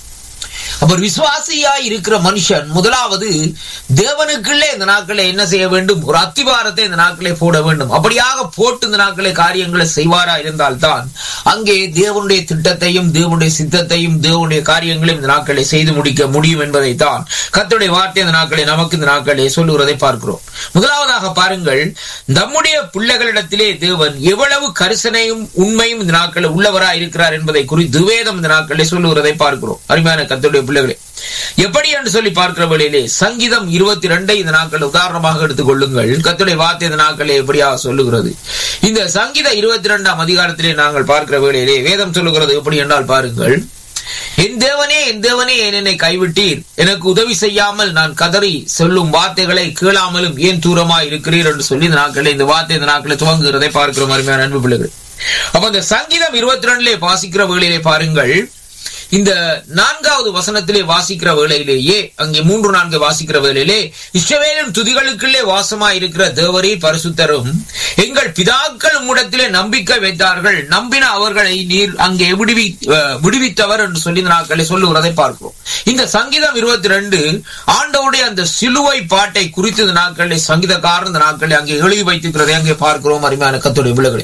D: அவர் விசுவாசியாய் இருக்கிற மனுஷன் முதலாவது தேவனுக்குள்ளே இந்த நாட்களை என்ன செய்ய வேண்டும் ஒரு அத்திவாரத்தை இந்த நாட்களை போட வேண்டும் அப்படியாக போட்டு இந்த நாட்களை காரியங்களை செய்வாரா இருந்தால்தான் அங்கே தேவனுடைய திட்டத்தையும் தேவனுடைய சித்தத்தையும் தேவனுடைய காரியங்களையும் இந்த நாட்களை செய்து முடிக்க முடியும் என்பதை தான் கத்துடைய வார்த்தை இந்த நாட்களை நமக்கு இந்த நாட்களை சொல்லுகிறதை பார்க்கிறோம் முதலாவதாக பாருங்கள் நம்முடைய பிள்ளைகளிடத்திலே தேவன் எவ்வளவு கரிசனையும் உண்மையும் இந்த நாட்களில் உள்ளவராய் இருக்கிறார் என்பதை குறித்து வேதம் இந்த நாட்களை சொல்லுகிறதை பார்க்கிறோம் அருமையான கத்துடைய பிள்ளைகளே எப்படி என்று சொல்லி பார்க்கிற வழியிலே சங்கீதம் இருபத்தி ரெண்டை இந்த நாட்கள் உதாரணமாக எடுத்துக் கொள்ளுங்கள் கத்துடைய வார்த்தை இந்த நாட்களை எப்படியாக சொல்லுகிறது இந்த சங்கீத இருபத்தி ரெண்டாம் அதிகாரத்திலே நாங்கள் பார்க்கிற வேளையிலே வேதம் சொல்லுகிறது எப்படி என்றால் பாருங்கள் என் தேவனே என் தேவனே என்னை கைவிட்டீர் எனக்கு உதவி செய்யாமல் நான் கதறி சொல்லும் வார்த்தைகளை கேளாமலும் ஏன் தூரமாய் இருக்கிறீர் என்று சொல்லி இந்த நாட்களில் இந்த வார்த்தை இந்த நாட்களில் துவங்குகிறதை பார்க்கிறோம் அருமையான அன்பு பிள்ளைகள் அப்ப இந்த சங்கீதம் இருபத்தி ரெண்டுலே வாசிக்கிற வேளையிலே பாருங்கள் இந்த நான்காவது வசனத்திலே வாசிக்கிற வேளையிலேயே அங்கே மூன்று நான்கு வாசிக்கிற வேளையிலே இஸ்ரவேலின் துதிகளுக்குள்ளே வாசமாய் இருக்கிற தேவரே பரிசுத்தரும் எங்கள் பிதாக்கள் உம்மிடத்திலே நம்பிக்கை வைத்தார்கள் நம்பின அவர்களை நீர் அங்கே விடுவி விடுவித்தவர் என்று சொல்லி இந்த நாட்களை சொல்லுகிறதை பார்க்கிறோம் இந்த சங்கீதம் இருபத்தி ரெண்டு ஆண்டவுடைய அந்த சிலுவை பாட்டை குறித்து இந்த நாட்களில் சங்கீதக்காரன் இந்த நாட்களில் அங்கே எழுதி வைத்திருக்கிறதை அங்கே பார்க்கிறோம் அருமையான கத்துடைய விலகளை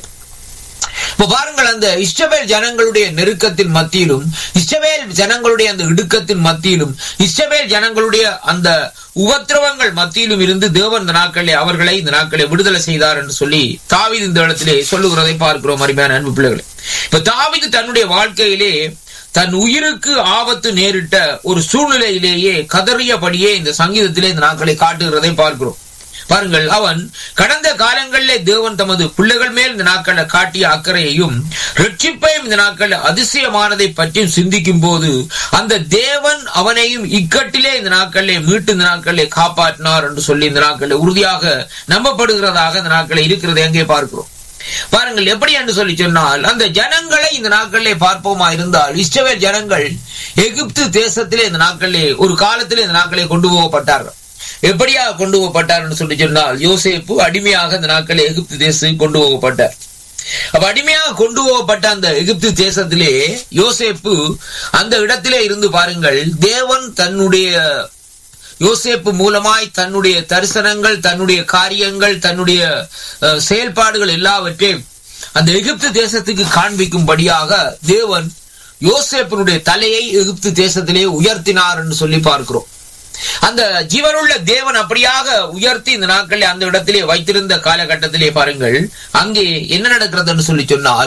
D: இப்ப பாருங்கள் அந்த இஷ்டவேல் ஜனங்களுடைய நெருக்கத்தின் மத்தியிலும் இஷ்டவேல் ஜனங்களுடைய அந்த இடுக்கத்தின் மத்தியிலும் இஷ்டவேல் ஜனங்களுடைய அந்த உபத்திரவங்கள் மத்தியிலும் இருந்து தேவன் இந்த நாட்களிலே அவர்களை இந்த நாட்களை விடுதலை செய்தார் என்று சொல்லி தாவிது இந்த இடத்திலே சொல்லுகிறதை பார்க்கிறோம் அருமையான அன்பு பிள்ளைகளை இப்ப தாவிது தன்னுடைய வாழ்க்கையிலே தன் உயிருக்கு ஆபத்து நேரிட்ட ஒரு சூழ்நிலையிலேயே கதறியபடியே இந்த சங்கீதத்திலே இந்த நாட்களை காட்டுகிறதை பார்க்கிறோம் பாருங்கள் அவன் கடந்த காலங்களிலே தேவன் தமது பிள்ளைகள் மேல் இந்த நாட்களில் காட்டிய அக்கறையையும் ரட்சிப்பையும் இந்த நாட்களில் அதிசயமானதை பற்றியும் சிந்திக்கும் போது அந்த தேவன் அவனையும் இக்கட்டிலே இந்த நாட்களிலே மீட்டு இந்த நாட்களிலே காப்பாற்றினார் என்று சொல்லி இந்த நாட்களில் உறுதியாக நம்பப்படுகிறதாக இந்த நாட்களில் இருக்கிறதை அங்கே பார்க்கிறோம் பாருங்கள் எப்படி என்று சொல்லி சொன்னால் அந்த ஜனங்களை இந்த நாட்களிலே பார்ப்போமா இருந்தால் இஸ்ரவேல் ஜனங்கள் எகிப்து தேசத்திலே இந்த நாட்களிலே ஒரு காலத்திலே இந்த நாட்களை கொண்டு போகப்பட்டார்கள் எப்படியாக கொண்டு போகப்பட்டார் என்று சொல்லி சொன்னால் யோசேப்பு அடிமையாக இந்த நாட்களில் எகிப்து தேசம் கொண்டு போகப்பட்டார் அப்ப அடிமையாக கொண்டு போகப்பட்ட அந்த எகிப்து தேசத்திலே யோசேப்பு அந்த இடத்திலே இருந்து பாருங்கள் தேவன் தன்னுடைய யோசேப்பு மூலமாய் தன்னுடைய தரிசனங்கள் தன்னுடைய காரியங்கள் தன்னுடைய செயல்பாடுகள் எல்லாவற்றையும் அந்த எகிப்து தேசத்துக்கு காண்பிக்கும்படியாக தேவன் யோசேப்பினுடைய தலையை எகிப்து தேசத்திலே உயர்த்தினார் என்று சொல்லி பார்க்கிறோம் அந்த ஜீவனுள்ள தேவன் அப்படியாக உயர்த்தி இந்த நாட்களில் அந்த இடத்திலே வைத்திருந்த காலகட்டத்திலே பாருங்கள் அங்கே என்ன நடக்கிறது என்று சொல்லி சொன்னால்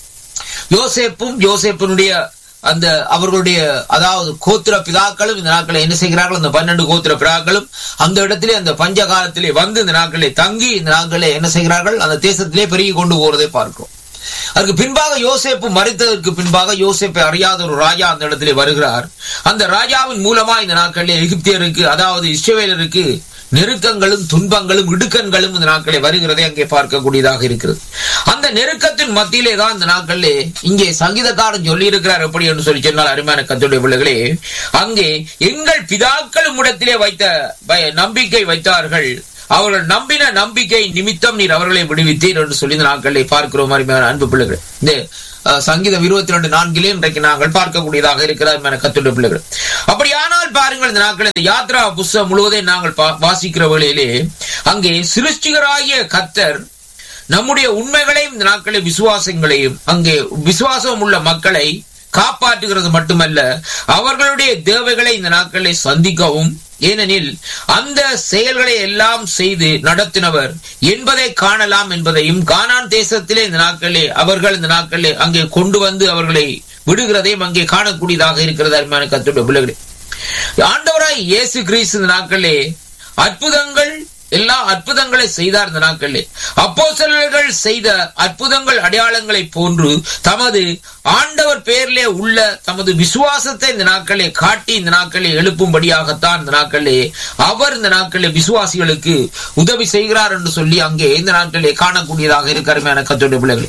D: யோசேப்பும் யோசேப்பினுடைய அந்த அவர்களுடைய அதாவது கோத்திர பிதாக்களும் இந்த நாட்களை என்ன செய்கிறார்கள் அந்த பன்னெண்டு கோத்திர பிதாக்களும் அந்த இடத்திலே அந்த பஞ்ச காலத்திலே வந்து இந்த நாட்களை தங்கி இந்த நாட்களை என்ன செய்கிறார்கள் அந்த தேசத்திலே பெருகி கொண்டு போறதை பார்க்கிறோம் அதுக்கு பின்பாக யோசேப்பு மறித்ததற்கு பின்பாக யோசேப்பை அறியாத ஒரு ராஜா அந்த இடத்திலே வருகிறார் அந்த ராஜாவின் மூலமா இந்த நாட்களில் எகிப்தியருக்கு அதாவது இஸ்ரவேலருக்கு நெருக்கங்களும் துன்பங்களும் இடுக்கண்களும் இந்த நாட்களை வருகிறதை அங்கே பார்க்கக்கூடியதாக இருக்கிறது அந்த நெருக்கத்தின் மத்தியிலே தான் இந்த நாட்களிலே இங்கே சங்கீதக்காரன் சொல்லி இருக்கிறார் எப்படி என்று சொல்லி சொன்னால் அருமையான கத்துடைய பிள்ளைகளே அங்கே எங்கள் பிதாக்களும் இடத்திலே வைத்த பய- நம்பிக்கை வைத்தார்கள் அவர்கள் நம்பின நம்பிக்கை நிமித்தம் நீர் அவர்களை விடுவித்தீர் என்று சொல்லி இந்த நாட்களை பார்க்கிறோம் அருமையான அன்பு பிள்ளைகள் இந்த அஹ், சங்கீதம் இருபத்தி ரெண்டு நான்கிலே இன்றைக்கு நாங்கள் பார்க்கக்கூடியதாக இருக்கிறார் என கத்துடைய பிள்ளைகள் அப்படியானால் பாருங்கள் இந்த நாட்கள் இந்த யாத்ரா புஸ்தகம் முழுவதையும் நாங்கள் பா- வாசிக்கிற வேளையிலே அங்கே சிருஷ்டிகராகிய கத்தர் நம்முடைய உண்மைகளையும் இந்த நாட்களில் விசுவாசங்களையும் அங்கே விசுவாசம் உள்ள மக்களை காப்பாற்றுகிறது மட்டுமல்ல அவர்களுடைய தேவைகளை இந்த நாட்களில் சந்திக்கவும் ஏனெனில் அந்த செயல்களை எல்லாம் செய்து நடத்தினவர் என்பதை காணலாம் என்பதையும் கானான் தேசத்திலே இந்த நாட்களிலே அவர்கள் இந்த நாட்களிலே அங்கே கொண்டு வந்து அவர்களை விடுகிறதையும் அங்கே காணக்கூடியதாக இருக்கிறது அருமையான கத்துடைய பிள்ளைகளே ஆண்டவராய் இயேசு கிறிஸ்து இந்த நாட்களிலே அற்புதங்கள் எல்லா அற்புதங்களை செய்தார் இந்த நாட்களிலே அப்போஸ்தலர்கள் செய்த அற்புதங்கள் அடையாளங்களை போன்று தமது ஆண்டவர் பேரிலே உள்ள தமது விசுவாசத்தை இந்த நாட்களே காட்டி இந்த நாட்களே எழுப்பும்படியாகத்தான் இந்த நாட்களே அவர் இந்த நாட்களே விசுவாசிகளுக்கு உதவி செய்கிறார் என்று சொல்லி அங்கே இந்த நாட்களே காணக்கூடியதாக இருக்கிற கத்தோடைய பிள்ளைகளே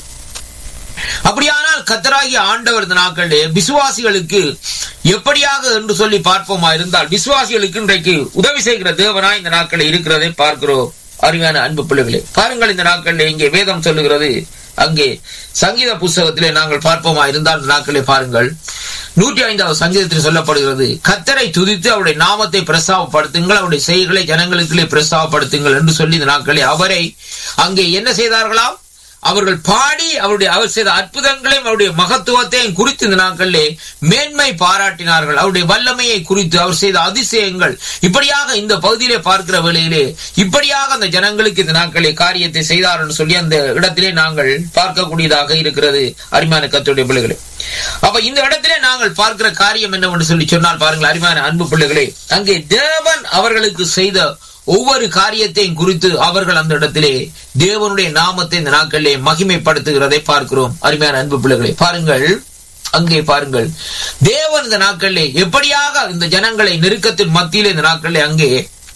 D: அப்படியானால் கத்தராகிய ஆண்டவர் இந்த நாட்களிலே விசுவாசிகளுக்கு எப்படியாக என்று சொல்லி பார்ப்போமா இருந்தால் விசுவாசிகளுக்கு இன்றைக்கு உதவி செய்கிற தேவனாய் இந்த நாட்களில் இருக்கிறதை பார்க்கிறோம் அருமையான அன்பு பிள்ளைகளே பாருங்கள் இந்த நாட்களில் இங்கே வேதம் சொல்லுகிறது அங்கே சங்கீத புஸ்தகத்திலே நாங்கள் பார்ப்போமா இருந்தால் இந்த நாட்களே பாருங்கள் நூற்றி ஐந்தாவது சங்கீதத்தில் சொல்லப்படுகிறது கத்தரை துதித்து அவருடைய நாமத்தை பிரஸ்தாவப்படுத்துங்கள் அவருடைய செய்களை ஜனங்களுக்குள்ளே பிரஸ்தாவப்படுத்துங்கள் என்று சொல்லி இந்த நாட்களே அவரை அங்கே என்ன செய்தார்களாம் அவர்கள் பாடி அவருடைய அவர் செய்த அற்புதங்களையும் அவருடைய மகத்துவத்தையும் குறித்து இந்த நாட்களிலே மேன்மை பாராட்டினார்கள் அவருடைய வல்லமையை குறித்து அவர் செய்த அதிசயங்கள் இப்படியாக இந்த பகுதியிலே பார்க்கிற வேளையிலே இப்படியாக அந்த ஜனங்களுக்கு இந்த நாட்களே காரியத்தை செய்தார் என்று சொல்லி அந்த இடத்திலே நாங்கள் பார்க்கக்கூடியதாக இருக்கிறது அருமையான கத்துடைய பிள்ளைகளே அப்ப இந்த இடத்திலே நாங்கள் பார்க்கிற காரியம் என்னவென்று சொல்லி சொன்னால் பாருங்கள் அருமையான அன்பு பிள்ளைகளே அங்கே தேவன் அவர்களுக்கு செய்த ஒவ்வொரு காரியத்தையும் குறித்து அவர்கள் அந்த இடத்திலே தேவனுடைய நாமத்தை இந்த நாட்களிலே மகிமைப்படுத்துகிறதை பார்க்கிறோம் அருமையான அன்பு பிள்ளைகளே பாருங்கள் அங்கே பாருங்கள் தேவன் இந்த நாட்களிலே எப்படியாக இந்த ஜனங்களை நெருக்கத்தின் மத்தியிலே இந்த நாட்களிலே அங்கே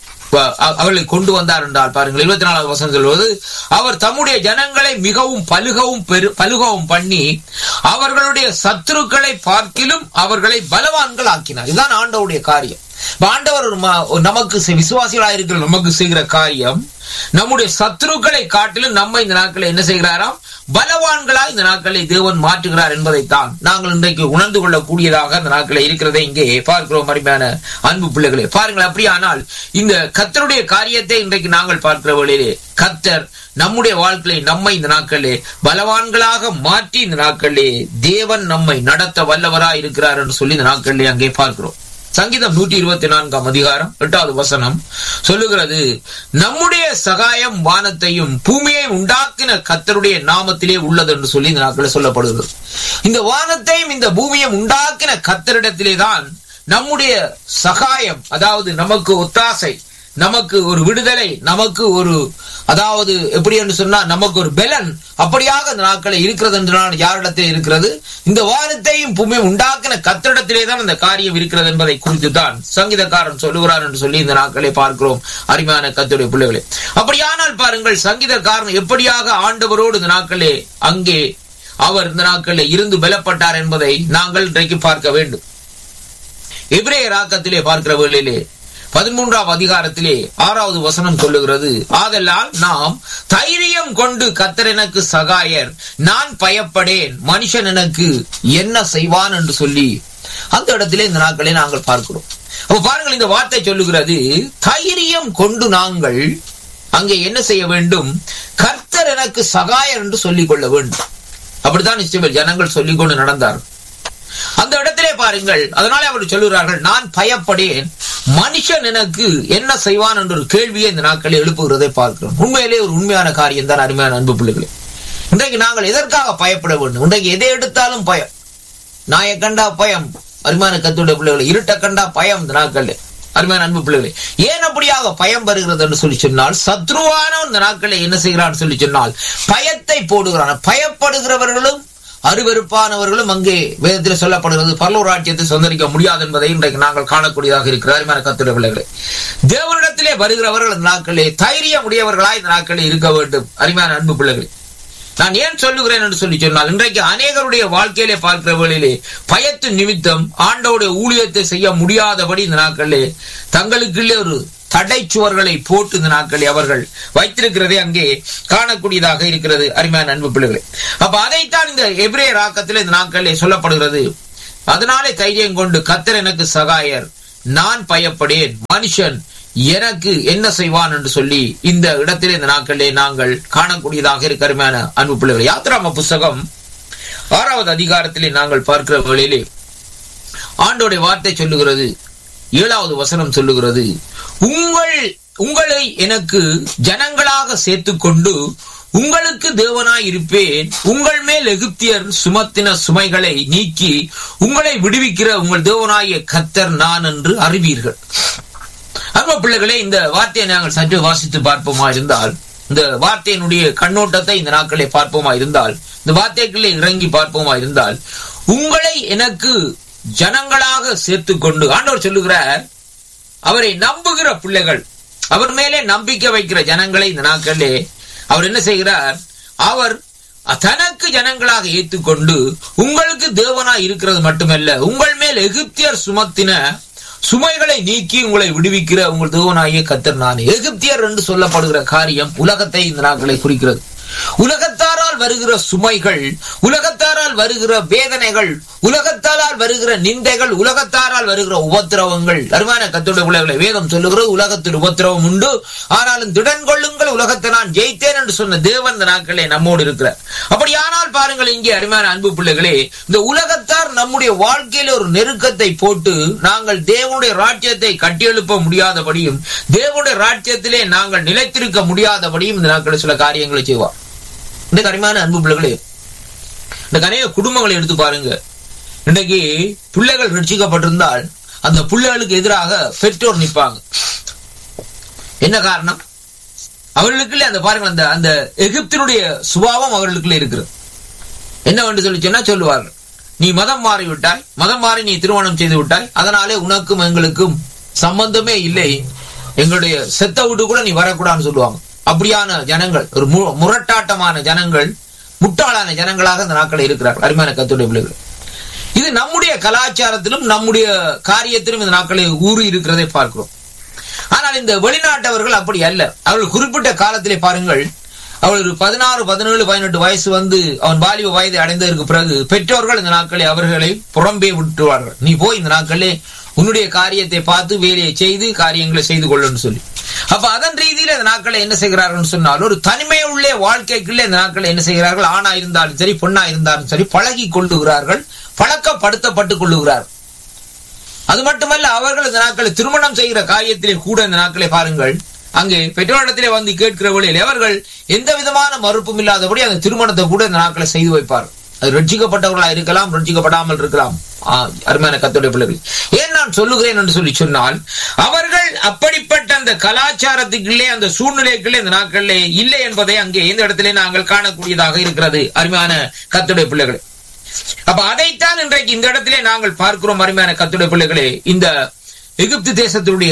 D: வ- அ- அவர்களை கொண்டு வந்தார் என்றால் பாருங்கள் இருபத்தி நாலாவது வசனம் சொல்வது அவர் தம்முடைய ஜனங்களை மிகவும் பலுகவும் பெரு பலுகவும் பண்ணி அவர்களுடைய சத்துருக்களை பார்க்கிலும் அவர்களை பலவான்கள் ஆக்கினார் இதுதான் ஆண்டவருடைய காரியம் இப்ப ஆண்டவர் ஒரு ம- ஒரு நமக்கு செ- விசுவாசிகளாக இருக்கிற நமக்கு செய்கிற காரியம் நம்முடைய சத்துருக்களை காட்டிலும் நம்ம இந்த நாட்களை என்ன செய்கிறாராம் பலவான்களாய் இந்த நாட்களை தேவன் மாற்றுகிறார் என்பதைத்தான் நாங்கள் இன்றைக்கு உணர்ந்து கொள்ளக்கூடியதாக இந்த நாட்களை இருக்கிறதை இங்கே பார்க்கிறோம் அருமையான அன்பு பிள்ளைகளே பாருங்கள் அப்படியானால் இந்த கத்தருடைய காரியத்தை இன்றைக்கு நாங்கள் பார்க்கிற வழியிலே கத்தர் நம்முடைய வாழ்க்கையை நம்மை இந்த நாட்களிலே பலவான்களாக மாற்றி இந்த நாட்களிலே தேவன் நம்மை நடத்த வல்லவராய் இருக்கிறார் என்று சொல்லி இந்த நாட்களிலே அங்கே பார்க்கிறோம் சங்கீதம் நூற்றி இருபத்தி நான்காம் அதிகாரம் எட்டாவது வசனம் சொல்லுகிறது நம்முடைய சகாயம் வானத்தையும் பூமியை உண்டாக்கின கத்தருடைய நாமத்திலே உள்ளது என்று சொல்லி இந்த நாட்களில் சொல்லப்படுகிறது இந்த வானத்தையும் இந்த பூமியையும் உண்டாக்கின கத்தரிடத்திலே தான் நம்முடைய சகாயம் அதாவது நமக்கு ஒத்தாசை நமக்கு ஒரு விடுதலை நமக்கு ஒரு அதாவது எப்படி என்று சொன்னா நமக்கு ஒரு பெலன் அப்படியாக இந்த நாட்களை இருக்கிறது என்று நான் யாரிடத்தில் இருக்கிறது இந்த வானத்தையும் பூமியும் உண்டாக்கின கத்திரிடத்திலே தான் இந்த காரியம் இருக்கிறது என்பதை குறித்து தான் சங்கீதக்காரன் சொல்லுகிறார் என்று சொல்லி இந்த நாட்களை பார்க்கிறோம் அருமையான கத்துடைய பிள்ளைகளே அப்படியானால் பாருங்கள் சங்கீதக்காரன் எப்படியாக ஆண்டவரோடு இந்த நாட்களே அங்கே அவர் இந்த நாட்களில் இருந்து பலப்பட்டார் என்பதை நாங்கள் இன்றைக்கு பார்க்க வேண்டும் எபிரேய ராக்கத்திலே பார்க்கிற வேளையிலே பதிமூன்றாம் அதிகாரத்திலே ஆறாவது வசனம் சொல்லுகிறது ஆதலால் நாம் தைரியம் கொண்டு கத்தர் எனக்கு சகாயர் நான் பயப்படேன் மனுஷன் எனக்கு என்ன செய்வான் என்று சொல்லி அந்த இடத்திலே இந்த நாட்களை நாங்கள் பார்க்கிறோம் அப்ப பாருங்கள் இந்த வார்த்தை சொல்லுகிறது தைரியம் கொண்டு நாங்கள் அங்கே என்ன செய்ய வேண்டும் கர்த்தர் எனக்கு சகாயர் என்று சொல்லிக் கொள்ள வேண்டும் அப்படித்தான் இஸ்ரவேல் ஜனங்கள் சொல்லிக் கொண்டு நடந்தார் அந்த இடத்திலே பாருங்கள் அதனாலே அவர் சொல்லுகிறார்கள் நான் பயப்படேன் மனுஷன் எனக்கு என்ன செய்வான் என்ற ஒரு கேள்வியை இந்த நாட்களில் எழுப்புகிறதை பார்க்கிறோம் உண்மையிலே ஒரு உண்மையான காரியம் தான் அருமையான அன்பு பிள்ளைகளே இன்றைக்கு நாங்கள் எதற்காக பயப்பட வேண்டும் இன்றைக்கு எதை எடுத்தாலும் பயம் நாயை கண்டா பயம் அருமையான கத்துடைய பிள்ளைகளை இருட்ட கண்டா பயம் இந்த நாட்களில் அருமையான அன்பு பிள்ளைகளே ஏன் அப்படியாக பயம் வருகிறது என்று சொல்லி சொன்னால் சத்ருவான இந்த நாட்களில் என்ன செய்கிறான் சொல்லி சொன்னால் பயத்தை போடுகிறான் பயப்படுகிறவர்களும் அருவருப்பானவர்களும் அங்கே வேதத்தில் சொல்லப்படுகிறது பரலூர் ராஜ்யத்தை சொந்தரிக்க முடியாது என்பதை இன்றைக்கு நாங்கள் காணக்கூடியதாக இருக்கிறார் அருமையான கத்துடைய பிள்ளைகளே தேவனிடத்திலே வருகிறவர்கள் இந்த நாட்களே தைரியம் உடையவர்களாய் இந்த நாட்களே இருக்க வேண்டும் அருமையான அன்பு பிள்ளைகளே நான் ஏன் சொல்லுகிறேன் என்று சொல்லி சொன்னால் இன்றைக்கு அநேகருடைய வாழ்க்கையிலே பார்க்கிற வேளையிலே பயத்து நிமித்தம் ஆண்டோடைய ஊழியத்தை செய்ய முடியாதபடி இந்த நாட்களிலே தங்களுக்குள்ளே ஒரு தடை சுவர்களை போட்டு இந்த நாட்களில் அவர்கள் வைத்திருக்கிறதே அங்கே காணக்கூடியதாக இருக்கிறது அருமையான அன்பு பிள்ளைகளே அப்ப அதைத்தான் இந்த எபிரே ராக்கத்தில் இந்த நாட்களிலே சொல்லப்படுகிறது அதனாலே தைரியம் கொண்டு கத்தர் எனக்கு சகாயர் நான் பயப்படேன் மனுஷன் எனக்கு என்ன செய்வான் என்று சொல்லி இந்த இடத்திலே இந்த நாட்களிலே நாங்கள் காணக்கூடியதாக இருக்க அருமையான அன்பு பிள்ளைகள் யாத்திராம புஸ்தகம் ஆறாவது அதிகாரத்திலே நாங்கள் பார்க்கிற வேளையிலே ஆண்டோடைய வார்த்தை சொல்லுகிறது ஏழாவது வசனம் சொல்லுகிறது உங்கள் உங்களை எனக்கு ஜனங்களாக சேர்த்துக்கொண்டு உங்களுக்கு தேவனாய் இருப்பேன் உங்கள் மேல் எகிப்தியர் சுமத்தின சுமைகளை நீக்கி உங்களை விடுவிக்கிற உங்கள் தேவனாய கத்தர் நான் என்று அறிவீர்கள் அன்பு பிள்ளைகளே இந்த வார்த்தையை நாங்கள் சற்று வாசித்து பார்ப்போமா இருந்தால் இந்த வார்த்தையினுடைய கண்ணோட்டத்தை இந்த நாட்களை பார்ப்போமா இருந்தால் இந்த வார்த்தைகளை இறங்கி பார்ப்போமா இருந்தால் உங்களை எனக்கு ஜனங்களாக சேர்த்துக்கொண்டு ஆண்டவர் சொல்லுகிறார் அவரை நம்புகிற பிள்ளைகள் அவர் மேலே நம்பிக்கை வைக்கிற ஜனங்களை இந்த நாட்களிலே அவர் என்ன செய்கிறார் அவர் தனக்கு ஜனங்களாக ஏற்றுக்கொண்டு உங்களுக்கு தேவனாய் இருக்கிறது மட்டுமல்ல உங்கள் மேல் எகிப்தியர் சுமத்தின சுமைகளை நீக்கி உங்களை விடுவிக்கிற உங்கள் தேவனாகிய கத்தர் நான் எகிப்தியர் என்று சொல்லப்படுகிற காரியம் உலகத்தை இந்த நாட்களை குறிக்கிறது உலகத்தாரால் வருகிற சுமைகள் உலகத்தாரால் வருகிற வேதனைகள் உலகத்தாரால் வருகிற நிந்தைகள் உலகத்தாரால் வருகிற உபத்திரவங்கள் அருமையான கத்தோட பிள்ளைகளை வேதம் சொல்லுகிறது உலகத்தில் உபத்திரவம் உண்டு ஆனாலும் திடன் கொள்ளுங்கள் உலகத்தை நான் ஜெயித்தேன் என்று சொன்ன தேவன் இந்த நாட்களே நம்மோடு இருக்கிறார் அப்படியானால் பாருங்கள் இங்கே அருமையான அன்பு பிள்ளைகளே இந்த உலகத்தார் நம்முடைய வாழ்க்கையில ஒரு நெருக்கத்தை போட்டு நாங்கள் தேவனுடைய ராஜ்யத்தை கட்டியெழுப்ப முடியாதபடியும் தேவனுடைய ராஜ்யத்திலே நாங்கள் நிலைத்திருக்க முடியாதபடியும் இந்த நாட்களில் சில காரியங்களை செய்வார் இந்த கரிமான அன்பு பிள்ளைகளே இந்த அநேக குடும்பங்களை எடுத்து பாருங்க இன்றைக்கு பிள்ளைகள் ரட்சிக்கப்பட்டிருந்தால் அந்த பிள்ளைகளுக்கு எதிராக பெற்றோர் நிற்பாங்க என்ன காரணம் அவர்களுக்குள்ள அந்த பாருங்கள் அந்த அந்த எகிப்தினுடைய சுபாவம் அவர்களுக்குள்ள இருக்கிறது என்ன என்று சொல்லி சொன்னா சொல்லுவார்கள் நீ மதம் மாறி விட்டாய் மதம் மாறி நீ திருமணம் செய்து விட்டாய் அதனாலே உனக்கும் எங்களுக்கும் சம்பந்தமே இல்லை எங்களுடைய செத்த வீட்டு கூட நீ வரக்கூடாதுன்னு சொல்லுவாங்க அப்படியான ஜனங்கள் ஒரு முரட்டாட்டமான ஜனங்கள் முட்டாளான ஜனங்களாக இந்த நாட்கள் இருக்கிறார்கள் அருமையான கத்துடைய பிள்ளைகள் இது நம்முடைய கலாச்சாரத்திலும் நம்முடைய காரியத்திலும் இந்த நாட்களை ஊறி இருக்கிறதை பார்க்கிறோம் ஆனால் இந்த வெளிநாட்டவர்கள் அப்படி அல்ல அவர்கள் குறிப்பிட்ட காலத்திலே பாருங்கள் அவள் ஒரு பதினாறு பதினேழு பதினெட்டு வயசு வந்து அவன் வாலிப வயதை அடைந்ததற்கு பிறகு பெற்றோர்கள் இந்த நாட்களை அவர்களை புறம்பே விட்டுவார்கள் நீ போய் இந்த நாட்களே உன்னுடைய காரியத்தை பார்த்து வேலையை செய்து காரியங்களை செய்து கொள்ளுன்னு சொல்லி அப்ப அதன் ரீதியில இந்த நாட்களை என்ன செய்கிறார்கள் சொன்னால் ஒரு தனிமை உள்ள வாழ்க்கைக்குள்ள இந்த நாட்களை என்ன செய்கிறார்கள் ஆணா இருந்தாலும் சரி பொண்ணா இருந்தாலும் சரி பழகி கொள்ளுகிறார்கள் பழக்கப்படுத்தப்பட்டுக் கொள்ளுகிறார்கள் அது மட்டுமல்ல அவர்கள் இந்த நாட்களை திருமணம் செய்கிற காரியத்திலே கூட இந்த நாட்களை பாருங்கள் அங்கே பெற்றோரிடத்திலே வந்து கேட்கிற வழியில் அவர்கள் எந்த விதமான மறுப்பும் இல்லாதபடி அந்த திருமணத்தை கூட இந்த நாட்களை செய்து வைப்பார் அது ரட்சிக்கப்பட்டவர்களா இருக்கலாம் ரட்சிக்கப்படாமல் இருக்கலாம் அருமையான கத்தோடைய பிள்ளைகள் ஏன் நான் சொல்லுகிறேன் என்று சொல்லி சொன்னால் அவர்கள் அப்படிப்பட்ட அந்த கலாச்சாரத்துக்குள்ளே அந்த சூழ்நிலைக்குள்ளே இந்த நாட்களிலே இல்லை என்பதை அங்கே எந்த இடத்திலே நாங்கள் காணக்கூடியதாக இருக்கிறது அருமையான கத்துடைய பிள்ளைகள் அப்ப அதைத்தான் இன்றைக்கு இந்த இடத்திலே நாங்கள் பார்க்கிறோம் அருமையான கத்துடைய பிள்ளைகளே இந்த எகிப்து தேசத்தினுடைய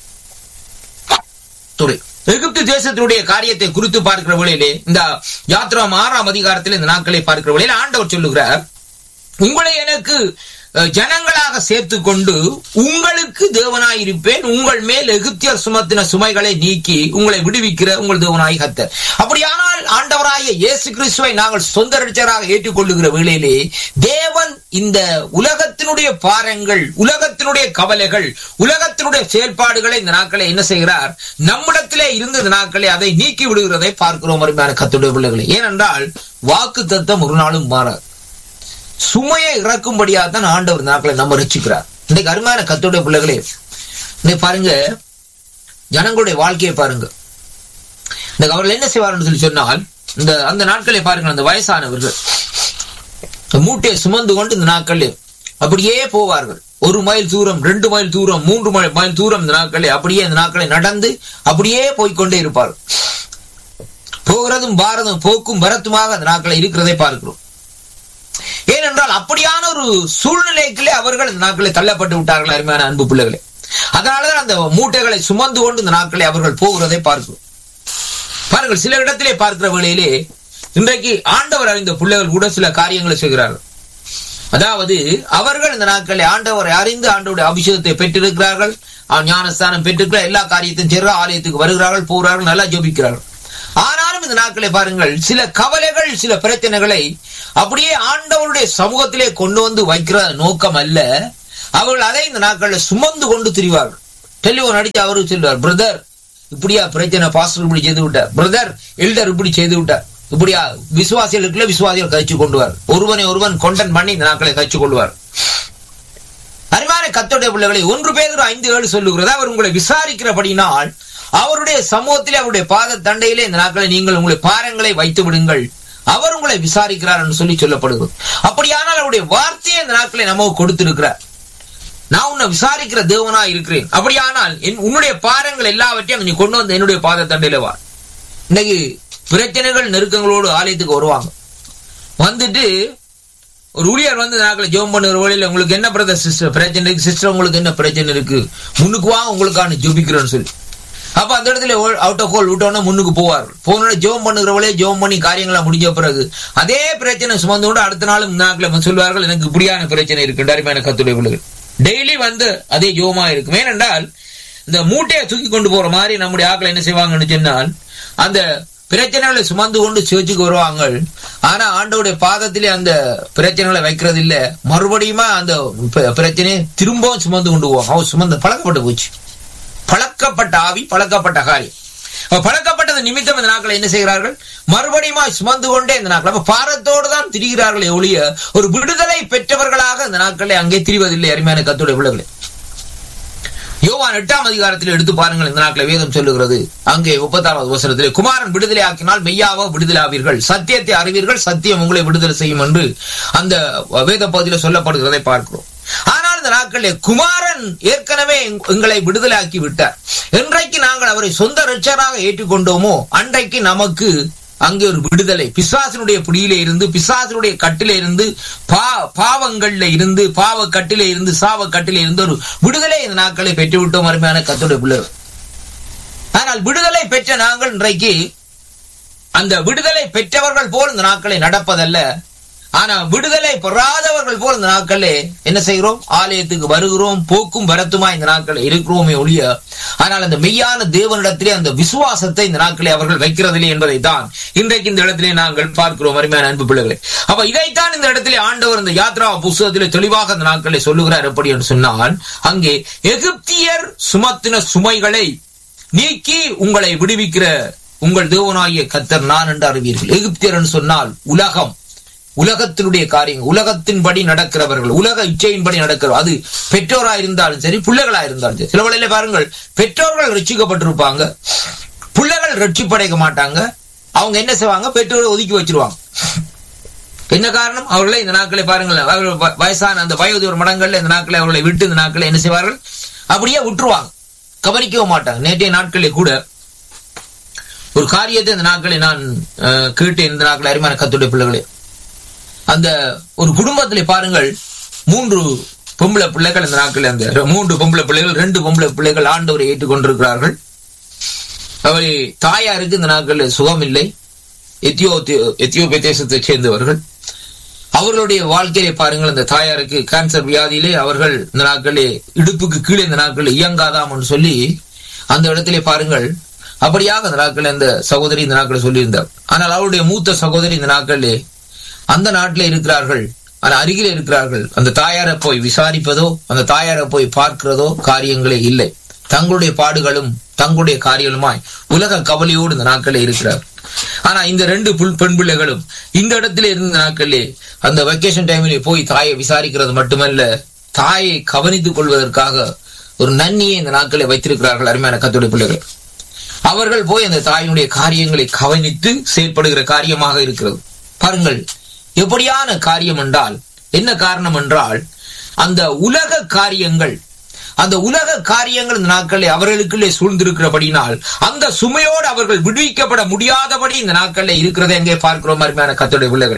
D: துறை எகிப்து தேசத்தினுடைய காரியத்தை குறித்து பார்க்கிற வேளையிலே இந்த யாத்திராம் ஆறாம் அதிகாரத்தில் இந்த நாட்களை பார்க்கிற வேளையில் ஆண்டவர் சொல்லுகிறார் உங்களை எனக்கு ஜனங்களாக சேர்த்து கொண்டு உங்களுக்கு தேவனாய் இருப்பேன் உங்கள் மேல் எகிப்தியர் சுமத்தின சுமைகளை நீக்கி உங்களை விடுவிக்கிற உங்கள் தேவனாய் கத்தர் அப்படியானால் ஆண்டவராய இயேசு கிறிஸ்துவை நாங்கள் சொந்த ரட்சராக ஏற்றுக்கொள்ளுகிற வேளையிலே தேவன் இந்த உலகத்தினுடைய பாரங்கள் உலகத்தினுடைய கவலைகள் உலகத்தினுடைய செயல்பாடுகளை இந்த நாட்களை என்ன செய்கிறார் நம்மிடத்திலே இருந்த இந்த நாட்களை அதை நீக்கி விடுகிறதை பார்க்கிறோம் அருமையான கத்துடைய பிள்ளைகளை ஏனென்றால் வாக்கு தத்தம் ஒரு நாளும் மாறாது சுமையை இறக்கும்படியாக தான் ஆண்டவர் நாட்களை நம்ம ரசிக்கிறார் இன்றைக்கு அருமையான கத்தோடைய பிள்ளைகளே இன்னைக்கு பாருங்க ஜனங்களுடைய வாழ்க்கையை பாருங்க இந்த அவர்கள் என்ன செய்வார்னு சொல்லி சொன்னால் இந்த அந்த நாட்களை பாருங்க அந்த வயசானவர்கள் மூட்டையை சுமந்து கொண்டு இந்த நாட்களில் அப்படியே போவார்கள் ஒரு மைல் தூரம் ரெண்டு மைல் தூரம் மூன்று மைல் மைல் தூரம் இந்த நாட்களை அப்படியே இந்த நாட்களை நடந்து அப்படியே போய்கொண்டே இருப்பார்கள் போகிறதும் பாரதும் போக்கும் வரத்துமாக அந்த நாட்களை இருக்கிறதை பார்க்கிறோம் ஏனென்றால் அப்படியான ஒரு சூழ்நிலைக்குள்ளே அவர்கள் இந்த நாட்களை தள்ளப்பட்டு விட்டார்கள் அருமையான அன்பு பிள்ளைகளே அதனாலதான் அந்த மூட்டைகளை சுமந்து கொண்டு இந்த நாட்களை அவர்கள் போகிறதை பார்க்கிறோம் பாருங்கள் சில இடத்திலே பார்க்கிற வேளையிலே இன்றைக்கு ஆண்டவர் அறிந்த பிள்ளைகள் கூட சில காரியங்களை செய்கிறார்கள் அதாவது அவர்கள் இந்த நாட்களில் ஆண்டவரை அறிந்து ஆண்டவருடைய அபிஷேகத்தை பெற்றிருக்கிறார்கள் அவன் ஞானஸ்தானம் பெற்றிருக்கிற எல்லா காரியத்தையும் செய்கிற ஆலயத்துக்கு வருகிறார்கள் போகிறார்கள் நல்லா ஜோபிக்கிறார்கள் ஆனாலும் இந்த நாட்களை பாருங்கள் சில கவலைகள் சில பிரச்சனைகளை அப்படியே ஆண்டவருடைய சமூகத்திலே கொண்டு வந்து வைக்கிற நோக்கம் அல்ல அவர்கள் அதை இந்த நாட்களில் சுமந்து கொண்டு திரிவார்கள் டெலிபோன் அடித்து அவரு சொல்றார் பிரதர் இப்படியா பிரச்சனை பாஸ்டர் இப்படி செய்து விட்டார் பிரதர் எல்டர் இப்படி செய்து விட்டார் இப்படியா விசுவாசிகளுக்குள்ள விசுவாசிகள் கழிச்சு கொண்டுவார் ஒருவனை ஒருவன் கொண்டன் பண்ணி இந்த நாட்களை கழிச்சு கொள்வார் அறிவான கத்தோடைய பிள்ளைகளை ஒன்று பேர் ஐந்து ஏழு சொல்லுகிறது அவர் உங்களை விசாரிக்கிறபடினால் அவருடைய சமூகத்திலே அவருடைய பாத தண்டையிலே இந்த நாட்களை நீங்கள் உங்களை பாரங்களை வைத்து விடுங்கள் அவர் உங்களை விசாரிக்கிறார் என்று சொல்லி சொல்லப்படுகிறது அப்படியானால் அவருடைய வார்த்தையை இந்த நாட்களை நமக்கு கொடுத்திருக்கிறார் நான் உன்னை விசாரிக்கிற தேவனா இருக்கிறேன் அப்படியானால் என் உன்னுடைய பாரங்கள் எல்லாவற்றையும் நீ கொண்டு வந்து என்னுடைய பாத தண்டையில வா இன்னைக்கு பிரச்சனைகள் நெருக்கங்களோடு ஆலயத்துக்கு வருவாங்க வந்துட்டு ஒரு ஊழியர் வந்து நாட்களை ஜோம் பண்ணுற வழியில் உங்களுக்கு என்ன பிரதர் சிஸ்டர் பிரச்சனை இருக்கு சிஸ்டர் உங்களுக்கு என்ன பிரச்சனை இருக்கு முன்னுக்கு வாங்க உங்களுக்கான ஜோபிக்கிறேன்னு சொல்லி அப்ப அந்த இடத்துல அவுட் ஆஃப் ஹோல் விட்டோன்னா முன்னுக்கு போவார் போனோட ஜோம் பண்ணுகிறவளே ஜோம் பண்ணி காரியங்களா முடிஞ்ச பிறகு அதே பிரச்சனை சுமந்து கொண்டு அடுத்த நாளும் இந்த நாட்கள் சொல்வார்கள் எனக்கு இப்படியான பிரச்சனை இருக்கு அருமையான கத்துடைய பிள்ளைகள் டெய்லி வந்து அதே ஜோமா இருக்கும் ஏனென்றால் இந்த மூட்டையை தூக்கி கொண்டு போற மாதிரி நம்முடைய ஆக்களை என்ன செய்வாங்கன்னு சொன்னால் அந்த பிரச்சனைகளை சுமந்து கொண்டு சேர்ச்சுக்கு வருவாங்க ஆனா ஆண்டோடைய பாதத்திலே அந்த பிரச்சனைகளை வைக்கிறது இல்ல மறுபடியுமா அந்த பிரச்சனையை திரும்பவும் சுமந்து கொண்டு போவாங்க அவன் சுமந்து பழக்கப்பட்டு போச்சு பழக்கப்பட்ட ஆவி பழக்கப்பட்ட காரியம் பழக்கப்பட்டது நிமித்தம் இந்த நாட்களை என்ன செய்கிறார்கள் மறுபடியும் சுமந்து கொண்டே இந்த நாட்கள் அப்ப பாரத்தோடு தான் திரிகிறார்களே ஒழிய ஒரு விடுதலை பெற்றவர்களாக இந்த நாட்களை அங்கே திரிவதில்லை அருமையான கத்துடைய பிள்ளைகளை யோவான் எட்டாம் அதிகாரத்தில் எடுத்து பாருங்கள் இந்த நாட்களை வேதம் சொல்லுகிறது அங்கே முப்பத்தாறாவது வசனத்திலே குமாரன் விடுதலை ஆக்கினால் மெய்யாவ விடுதலை ஆவீர்கள் சத்தியத்தை அறிவீர்கள் சத்தியம் உங்களை விடுதலை செய்யும் என்று அந்த வேத பகுதியில் சொல்லப்படுகிறதை பார்க்கிறோம் ஆனால் இந்த நாட்களில் குமாரன் ஏற்கனவே எங்களை விடுதலாக்கி விட்டார் என்றைக்கு நாங்கள் அவரை சொந்த ரட்சராக ஏற்றுக்கொண்டோமோ அன்றைக்கு நமக்கு அங்கே ஒரு விடுதலை பிசாசினுடைய பிடியில இருந்து பிசாசினுடைய கட்டில இருந்து பா பாவங்கள்ல இருந்து பாவ கட்டில இருந்து சாவ கட்டில இருந்து ஒரு விடுதலை இந்த நாட்களை பெற்றுவிட்டோம் அருமையான கத்துடைய பிள்ளைகள் ஆனால் விடுதலை பெற்ற நாங்கள் இன்றைக்கு அந்த விடுதலை பெற்றவர்கள் போல் இந்த நாட்களை நடப்பதல்ல ஆனா விடுதலை பெறாதவர்கள் போல் இந்த நாட்களே என்ன செய்கிறோம் ஆலயத்துக்கு வருகிறோம் போக்கும் வரத்துமா இந்த நாட்கள் இருக்கிறோமே ஒழிய ஆனால் அந்த மெய்யான தேவனிடத்திலே அந்த விசுவாசத்தை இந்த நாட்களை அவர்கள் வைக்கிறதில்லை என்பதை தான் இன்றைக்கு இந்த இடத்திலே நாங்கள் பார்க்கிறோம் அருமையான அன்பு பிள்ளைகளை அப்ப இதைத்தான் இந்த இடத்திலே ஆண்டவர் இந்த யாத்ரா புஸ்தகத்திலே தெளிவாக அந்த நாட்களை சொல்லுகிறார் எப்படி என்று சொன்னால் அங்கே எகிப்தியர் சுமத்தின சுமைகளை நீக்கி உங்களை விடுவிக்கிற உங்கள் தேவனாகிய கத்தர் நான் என்று அறிவீர்கள் எகிப்தியர் என்று சொன்னால் உலகம் உலகத்தினுடைய காரியங்கள் உலகத்தின்படி நடக்கிறவர்கள் உலக இச்சையின்படி நடக்கிற அது பெற்றோரா இருந்தாலும் சரி பிள்ளைகளா இருந்தாலும் சரி சில வேளையில பாருங்கள் பெற்றோர்கள் ரட்சிக்கப்பட்டிருப்பாங்க பிள்ளைகள் ரட்சிப்படைக்க மாட்டாங்க அவங்க என்ன செய்வாங்க பெற்றோரை ஒதுக்கி வச்சிருவாங்க என்ன காரணம் அவர்களை இந்த நாட்களை பாருங்கள் வயசான அந்த வயோதிபர் மடங்கள்ல இந்த நாட்களை அவர்களை விட்டு இந்த நாட்களை என்ன செய்வார்கள் அப்படியே விட்டுருவாங்க கவனிக்கவும் மாட்டாங்க நேற்றைய நாட்களில் கூட ஒரு காரியத்தை இந்த நாட்களை நான் கேட்டேன் இந்த நாட்களை அருமையான கத்துடைய பிள்ளைகளே அந்த ஒரு குடும்பத்திலே பாருங்கள் மூன்று பொம்பளை பிள்ளைகள் இந்த நாட்கள் அந்த மூன்று பொம்பளை பிள்ளைகள் ரெண்டு பொம்பளை பிள்ளைகள் ஆண்டவரை ஏற்றுக்கொண்டிருக்கிறார்கள் அவரை தாயாருக்கு இந்த நாட்களில் சுகம் இல்லை எத்தியோ எத்தியோப்பிய தேசத்தை சேர்ந்தவர்கள் அவர்களுடைய வாழ்க்கையை பாருங்கள் அந்த தாயாருக்கு கேன்சர் வியாதியிலே அவர்கள் இந்த நாட்களே இடுப்புக்கு கீழே இந்த நாட்களில் இயங்காதாம் என்று சொல்லி அந்த இடத்திலே பாருங்கள் அப்படியாக அந்த நாட்களில் அந்த சகோதரி இந்த நாட்களில் சொல்லியிருந்தார் ஆனால் அவருடைய மூத்த சகோதரி இந்த நாட்களிலே அந்த நாட்டில் இருக்கிறார்கள் ஆனா அருகில் இருக்கிறார்கள் அந்த தாயாரை போய் விசாரிப்பதோ அந்த தாயாரை போய் பார்க்கிறதோ காரியங்களே இல்லை தங்களுடைய பாடுகளும் தங்களுடைய காரியங்களுமாய் உலக கவலையோடு இந்த நாட்களில் இருக்கிறார் ஆனா இந்த ரெண்டு பெண் பிள்ளைகளும் இந்த இடத்துல இருந்த நாட்களிலே அந்த வெக்கேஷன் டைமிலே போய் தாயை விசாரிக்கிறது மட்டுமல்ல தாயை கவனித்துக் கொள்வதற்காக ஒரு நன்னியை இந்த நாட்களை வைத்திருக்கிறார்கள் அருமையான கத்துடைய பிள்ளைகள் அவர்கள் போய் அந்த தாயினுடைய காரியங்களை கவனித்து செயல்படுகிற காரியமாக இருக்கிறது பாருங்கள் எப்படியான காரியம் என்றால் என்ன காரணம் என்றால் அந்த உலக காரியங்கள் அந்த உலக காரியங்கள் இந்த நாட்களில் அவர்களுக்குள்ளே சூழ்ந்திருக்கிறபடினால் அந்த சுமையோடு அவர்கள் விடுவிக்கப்பட முடியாதபடி இந்த நாட்களில் இருக்கிறதை எங்கே பார்க்கிறோம் அருமையான கத்தோடைய பிள்ளைகள்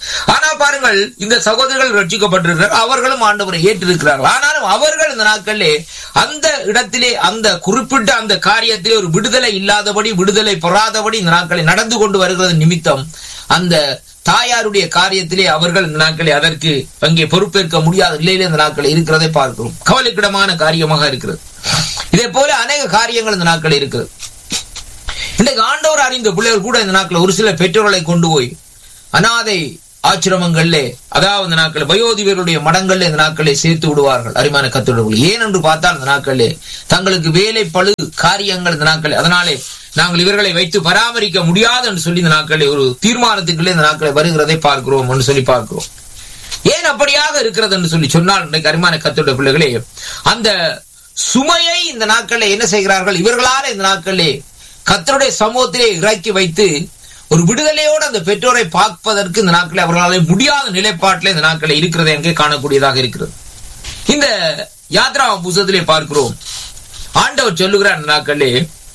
D: ஆனா பாருங்கள் இந்த சகோதரர்கள் ரட்சிக்கப்பட்டிருக்கிறார் அவர்களும் ஆண்டவரை ஏற்றிருக்கிறார்கள் ஆனாலும் அவர்கள் இந்த நாட்களிலே அந்த இடத்திலே அந்த குறிப்பிட்ட அந்த காரியத்திலே ஒரு விடுதலை இல்லாதபடி விடுதலை பெறாதபடி இந்த நாட்களில் நடந்து கொண்டு வருகிறது நிமித்தம் அந்த தாயாருடைய காரியத்திலே அவர்கள் இந்த நாட்களை அதற்கு அங்கே பொறுப்பேற்க முடியாத நிலையில இந்த நாட்கள் இருக்கிறதை பார்க்கிறோம் கவலைக்கிடமான காரியமாக இருக்கிறது இதே போல அநேக காரியங்கள் இந்த நாட்கள் இருக்கிறது இன்றைக்கு ஆண்டவர் அறிந்த பிள்ளைகள் கூட இந்த நாட்கள் ஒரு சில பெற்றோர்களை கொண்டு போய் அனாதை ஆச்சிரமங்களிலே அதாவது இந்த நாட்கள் வயோதிபருடைய மடங்கள்ல இந்த நாட்களை சேர்த்து விடுவார்கள் அருமையான கத்துடர்கள் ஏன் என்று பார்த்தால் இந்த நாட்களிலே தங்களுக்கு வேலை பழு காரியங்கள் இந்த நாட்கள் அதனாலே நாங்கள் இவர்களை வைத்து பராமரிக்க முடியாது என்று சொல்லி இந்த நாட்களை ஒரு தீர்மானத்துக்குள்ளே இந்த நாட்களை வருகிறதை பார்க்கிறோம் என்று சொல்லி பார்க்கிறோம் ஏன் அப்படியாக இருக்கிறது என்று சொல்லி சொன்னால் இன்றைக்கு அருமையான கத்துடைய பிள்ளைகளே அந்த சுமையை இந்த நாட்களில் என்ன செய்கிறார்கள் இவர்களால இந்த நாட்களிலே கத்தருடைய சமூகத்திலே இறக்கி வைத்து ஒரு விடுதலையோடு அந்த பெற்றோரை பார்ப்பதற்கு இந்த நாட்களில் அவர்களால் முடியாத நிலைப்பாட்டில் இந்த நாட்களில் இருக்கிறது எங்கே காணக்கூடியதாக இருக்கிறது இந்த யாத்ரா புத்தகத்திலே பார்க்கிறோம் ஆண்டவர் சொல்லுகிறார் இந்த நாட்களிலே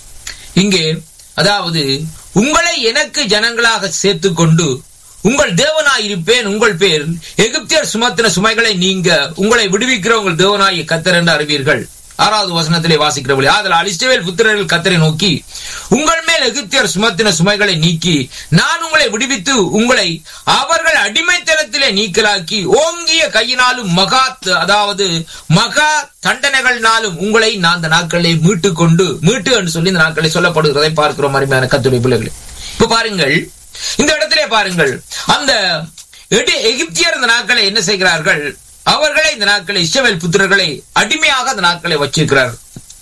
D: இங்கே அதாவது உங்களை எனக்கு ஜனங்களாக சேர்த்து கொண்டு உங்கள் தேவனாய் இருப்பேன் உங்கள் பேர் எகிப்தியர் சுமத்தின சுமைகளை நீங்க உங்களை விடுவிக்கிற உங்கள் தேவனாய் கத்தர் என்று அறிவீர்கள் ஆறாவது வசனத்திலே வாசிக்கிறவர்களே ஆதலால் இஸ்ரவேல் புத்திரர்கள் கத்தரை நோக்கி உங்கள் மேல் எகிப்தியர் சுமத்தின சுமைகளை நீக்கி நான் உங்களை விடுவித்து உங்களை அவர்கள் அடிமைத்தனத்திலே நீக்கலாக்கி ஓங்கிய கையினாலும் மகா அதாவது மகா தண்டனைகள்னாலும் உங்களை நான் அந்த நாட்களை மீட்டு கொண்டு மீட்டு என்று சொல்லி இந்த நாட்களை சொல்லப்படுகிறதை பார்க்கிறோம் அருமையான கத்துடைய பிள்ளைகளே இப்ப பாருங்கள் இந்த இடத்திலே பாருங்கள் அந்த எகிப்தியர் இந்த நாட்களை என்ன செய்கிறார்கள் அவர்களை இந்த நாட்களை இஸ்ரவேல் புத்திரர்களை அடிமையாக இந்த நாட்களை வச்சிருக்கிறார்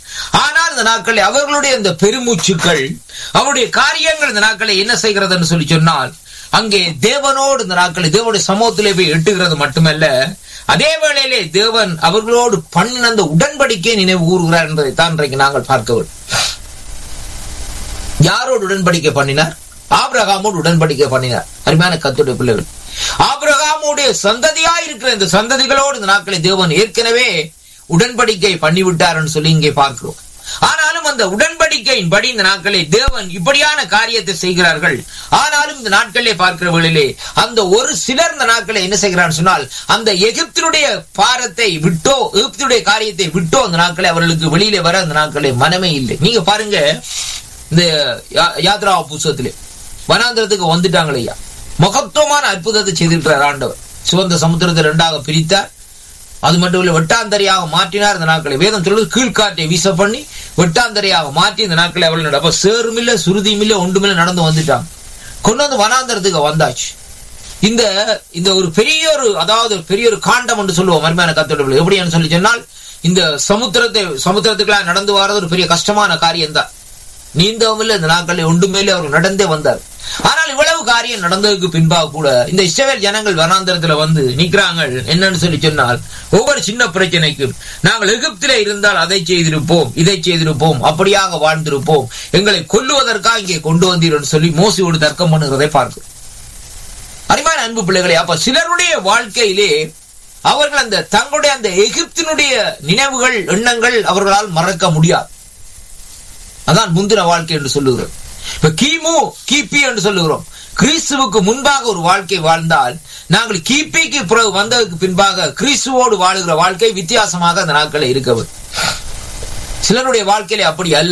D: ஆனால் இந்த நாட்களை அவர்களுடைய இந்த பெருமூச்சுக்கள் அவருடைய காரியங்கள் இந்த நாட்களை என்ன செய்கிறது சொல்லி சொன்னால் அங்கே தேவனோடு இந்த நாட்களை தேவனுடைய சமூகத்திலே போய் எட்டுகிறது மட்டுமல்ல அதே வேளையிலே தேவன் அவர்களோடு பண்ணின அந்த உடன்படிக்கை நினைவு கூறுகிறார் என்பதை தான் இன்றைக்கு நாங்கள் பார்க்க யாரோடு உடன்படிக்கை பண்ணினார் ஆபிரகாமோடு உடன்படிக்கை பண்ணினார் அருமையான கத்துடைய பிள்ளைகள் ஆபிரகாமுடைய சந்ததியா இருக்கிற இந்த சந்ததிகளோடு இந்த நாட்களை தேவன் ஏற்கனவே உடன்படிக்கை பண்ணிவிட்டார் சொல்லி இங்கே பார்க்கிறோம் ஆனாலும் அந்த உடன்படிக்கையின் படி இந்த நாட்களை தேவன் இப்படியான காரியத்தை செய்கிறார்கள் ஆனாலும் இந்த நாட்களிலே பார்க்கிற வேளையிலே அந்த ஒரு சிலர் இந்த நாட்களை என்ன செய்கிறார் சொன்னால் அந்த எகிப்தினுடைய பாரத்தை விட்டோ எகிப்தினுடைய காரியத்தை விட்டோ அந்த நாட்களை அவர்களுக்கு வெளியிலே வர அந்த நாட்களே மனமே இல்லை நீங்க பாருங்க இந்த யாத்ரா புஸ்தகத்திலே வனாந்திரத்துக்கு வந்துட்டாங்களே ஐயா மகத்துவமான அற்புதத்தை செய்திருக்கிறார் ஆண்டவர் சிவந்த சமுத்திரத்தை இரண்டாக பிரித்தார் அது மட்டும் இல்ல வெட்டாந்தரையாக மாற்றினார் இந்த நாட்களை வேதம் சொல்றது கீழ்காட்டை வீச பண்ணி வெட்டாந்தரையாக மாற்றி இந்த நாட்களை அவள் அப்ப சேரும் இல்ல சுருதியும் இல்ல ஒன்றுமில்ல நடந்து வந்துட்டாங்க கொண்டு வந்து வனாந்தரத்துக்கு வந்தாச்சு இந்த இந்த ஒரு பெரிய ஒரு அதாவது பெரிய ஒரு காண்டம் என்று சொல்லுவோம் மருமையான கத்தோடு எப்படின்னு சொல்லி சொன்னால் இந்த சமுத்திரத்தை சமுத்திரத்துக்குலாம் நடந்து வர்றது ஒரு பெரிய கஷ்டமான காரியம் தான் நீந்தவும் இல்லை இந்த நாட்களில் ஒன்றுமேலே அவர் நடந்தே வந்தார் ஆனால் இவ்வளவு காரியம் நடந்ததுக்கு பின்பாக கூட இந்த இஸ்ரவேல் ஜனங்கள் வனாந்தரத்துல வந்து நிக்கிறாங்க என்னன்னு சொல்லி சொன்னால் ஒவ்வொரு சின்ன பிரச்சனைக்கும் நாங்கள் எகிப்திலே இருந்தால் அதை செய்திருப்போம் இதை செய்திருப்போம் அப்படியாக வாழ்ந்திருப்போம் எங்களை கொல்லுவதற்காக இங்கே கொண்டு வந்தீர்கள் சொல்லி மோசியோடு தர்க்கம் பண்ணுகிறதை பார்க்கிறோம் அறிவான அன்பு பிள்ளைகளே அப்ப சிலருடைய வாழ்க்கையிலே அவர்கள் அந்த தங்களுடைய அந்த எகிப்தினுடைய நினைவுகள் எண்ணங்கள் அவர்களால் மறக்க முடியாது அதான் முந்தின வாழ்க்கை என்று சொல்லுகிறோம் இப்ப கிமு கிபி என்று சொல்லுகிறோம் கிறிஸ்துவுக்கு முன்பாக ஒரு வாழ்க்கை வாழ்ந்தால் நாங்கள் கிபிக்கு பிறகு வந்ததுக்கு பின்பாக கிறிஸ்துவோடு வாழுகிற வாழ்க்கை வித்தியாசமாக அந்த நாட்களில் இருக்கவர் சிலருடைய வாழ்க்கையில அப்படி அல்ல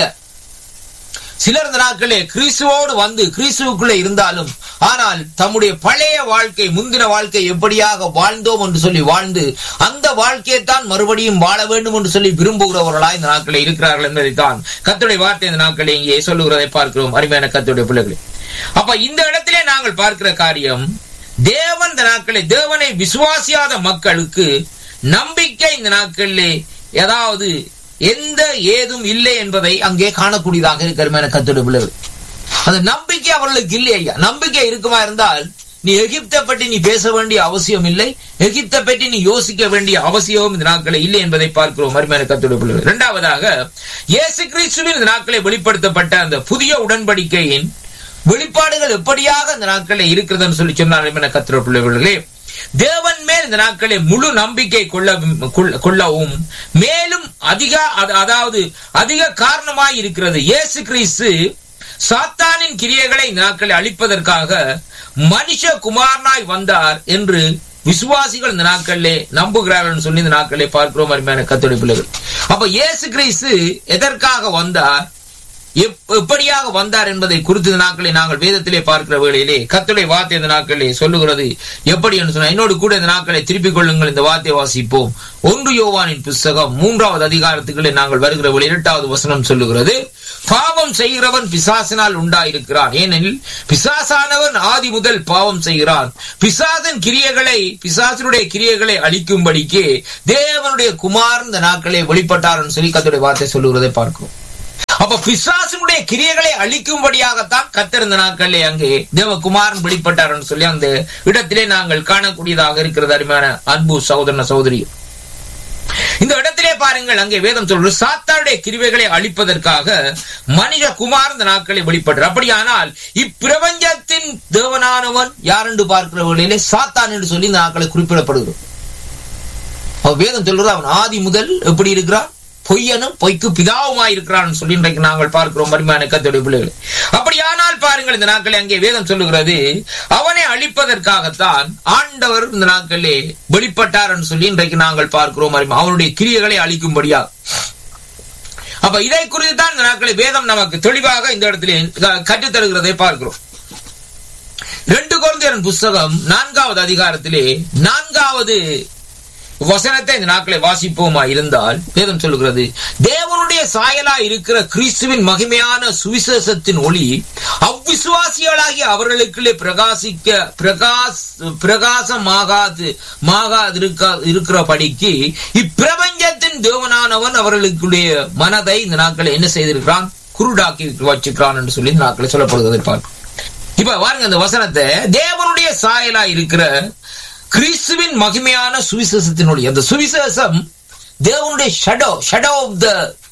D: சிலர் இந்த நாட்களே கிறிஸ்துவோடு வந்து கிறிஸ்துவுக்குள்ளே இருந்தாலும் ஆனால் தம்முடைய பழைய வாழ்க்கை முந்தின வாழ்க்கை எப்படியாக வாழ்ந்தோம் என்று சொல்லி வாழ்ந்து அந்த வாழ்க்கையை தான் மறுபடியும் வாழ வேண்டும் என்று சொல்லி விரும்புகிறவர்களா இந்த நாட்களில் இருக்கிறார்கள் என்பதைத்தான் கத்துடைய வார்த்தை இந்த நாட்களில் இங்கே சொல்லுகிறதை பார்க்கிறோம் அருமையான கத்துடைய பிள்ளைகளே அப்ப இந்த இடத்திலே நாங்கள் பார்க்கிற காரியம் தேவன் இந்த நாட்களை தேவனை விசுவாசியாத மக்களுக்கு நம்பிக்கை இந்த நாட்களிலே ஏதாவது எந்த ஏதும் இல்லை என்பதை அங்கே காணக்கூடியதாக இருக்கிற கத்துடைய பிள்ளைகள் அந்த நம்பிக்கை அவர்களுக்கு இல்லை ஐயா நம்பிக்கை இருக்குமா இருந்தால் நீ எகிப்தை பற்றி நீ பேச வேண்டிய அவசியம் இல்லை எகிப்தை பற்றி நீ யோசிக்க வேண்டிய அவசியமும் இந்த நாட்களை இல்லை என்பதை பார்க்கிறோம் அருமையான கத்துடைய பிள்ளைகள் இரண்டாவதாக இயேசு கிறிஸ்துவின் இந்த நாட்களை வெளிப்படுத்தப்பட்ட அந்த புதிய உடன்படிக்கையின் வெளிப்பாடுகள் எப்படியாக இந்த நாட்களில் இருக்கிறதுன்னு சொல்லி சொன்னார் என கத்துற பிள்ளைகளே தேவன் மேல் இந்த நாட்களை முழு நம்பிக்கை கொள்ள கொள்ளவும் மேலும் அதிக அதாவது அதிக காரணமாய் இருக்கிறது இயேசு கிறிஸ்து சாத்தானின் கிரியைகளை நாட்களை அழிப்பதற்காக மனுஷ குமாரனாய் வந்தார் என்று விசுவாசிகள் இந்த நாட்களிலே நம்புகிறார்கள் சொல்லி இந்த நாட்களிலே பார்க்கிறோம் அருமையான கத்தோடைய பிள்ளைகள் அப்ப இயேசு கிறிஸ்து எதற்காக வந்தார் எப்- எப்படியாக வந்தார் என்பதை குறித்து இந்த நாட்களை நாங்கள் வேதத்திலே பார்க்கிற வேளையிலே கத்துடைய வார்த்தை இந்த நாட்களிலே சொல்லுகிறது எப்படி என்று சொன்னால் என்னோடு கூட இந்த நாட்களை திருப்பிக் கொள்ளுங்கள் இந்த வார்த்தை வாசிப்போம் ஒன்று யோவானின் புஸ்தகம் மூன்றாவது அதிகாரத்துக்குள்ளே நாங்கள் வருகிற வேளை இரண்டாவது வசனம் சொல்லுகிறது பாவம் செய்கிறவன் பிசாசினால் உண்டாயிருக்கிறான் ஏனெனில் பிசாசானவன் ஆதி முதல் பாவம் செய்கிறான் பிசாசன் கிரியைகளை பிசாசனுடைய கிரியைகளை அழிக்கும்படிக்கு தேவனுடைய குமார் இந்த நாட்களே வெளிப்பட்டார் சொல்லி கத்துடைய வார்த்தை சொல்லுகிறதை பார்க்கிறோம் அப்ப பிசாசனுடைய கிரியைகளை அழிக்கும்படியாகத்தான் கத்திருந்த நாட்களிலே அங்கே தேவகுமாரன் வெளிப்பட்டார் சொல்லி அந்த இடத்திலே நாங்கள் காணக்கூடியதாக இருக்கிறது அருமையான அன்பு சகோதரன சகோதரி இந்த இடத்திலே பாருங்கள் அங்கே வேதம் சொல்றது சாத்தாருடைய கிருவைகளை அழிப்பதற்காக மனித குமார் இந்த நாட்களை வெளிப்படுற அப்படியானால் இப்பிரபஞ்சத்தின் தேவனானவன் யார் என்று பார்க்கிற வழியிலே சாத்தான் என்று சொல்லி இந்த நாட்களை குறிப்பிடப்படுகிறோம் அவன் வேதம் சொல்றது அவன் ஆதி முதல் எப்படி இருக்கிறான் பொய்யனும் பொய்க்கு பிதாவுமாய் இருக்கிறான் சொல்லி இன்றைக்கு நாங்கள் பார்க்கிறோம் மருமையான கத்தோடைய பிள்ளைகள் அப்படியானால் பாருங்கள் இந்த நாட்களை அங்கே வேதம் சொல்லுகிறது அவனை அழிப்பதற்காகத்தான் ஆண்டவர் இந்த நாட்களே வெளிப்பட்டார் என்று சொல்லி இன்றைக்கு நாங்கள் பார்க்கிறோம் மருமை அவனுடைய கிரியைகளை அழிக்கும்படியா அப்ப இதை குறித்து தான் இந்த நாட்களை வேதம் நமக்கு தெளிவாக இந்த இடத்திலே க- கற்றுத்தருகிறதை பார்க்கிறோம் ரெண்டு குழந்தையரன் புஸ்தகம் நான்காவது அதிகாரத்திலே நான்காவது வசனத்தை இந்த நாட்களை வாசிப்போமா இருந்தால் வேதம் சொல்லுகிறது தேவனுடைய சாயலா இருக்கிற கிறிஸ்துவின் மகிமையான சுவிசேஷத்தின் ஒளி அவ்விசுவாசிகளாகிய அவர்களுக்குள்ளே பிரகாசிக்க பிரகாஸ் பிரகாசமாகாது மாகாது இருக்கா இருக்கிறபடிக்கு இப்பிரபஞ்சத்தின் தேவனானவன் அவர்களுக்குடைய மனதை இந்த நாட்களை என்ன செய்திருக்கிறான் குருடாக்கி வச்சுக்கிறான் என்று சொல்லி இந்த நாட்களை சொல்லப்படுவதை பார்க்கிறோம் இப்ப பாருங்க அந்த வசனத்தை தேவனுடைய சாயலா இருக்கிற கிறிஸ்துவின் மகிமையான சுவிசேஷத்தின் ஒளி அந்த சுவிசேஷம் தேவனுடைய shadow shadow of the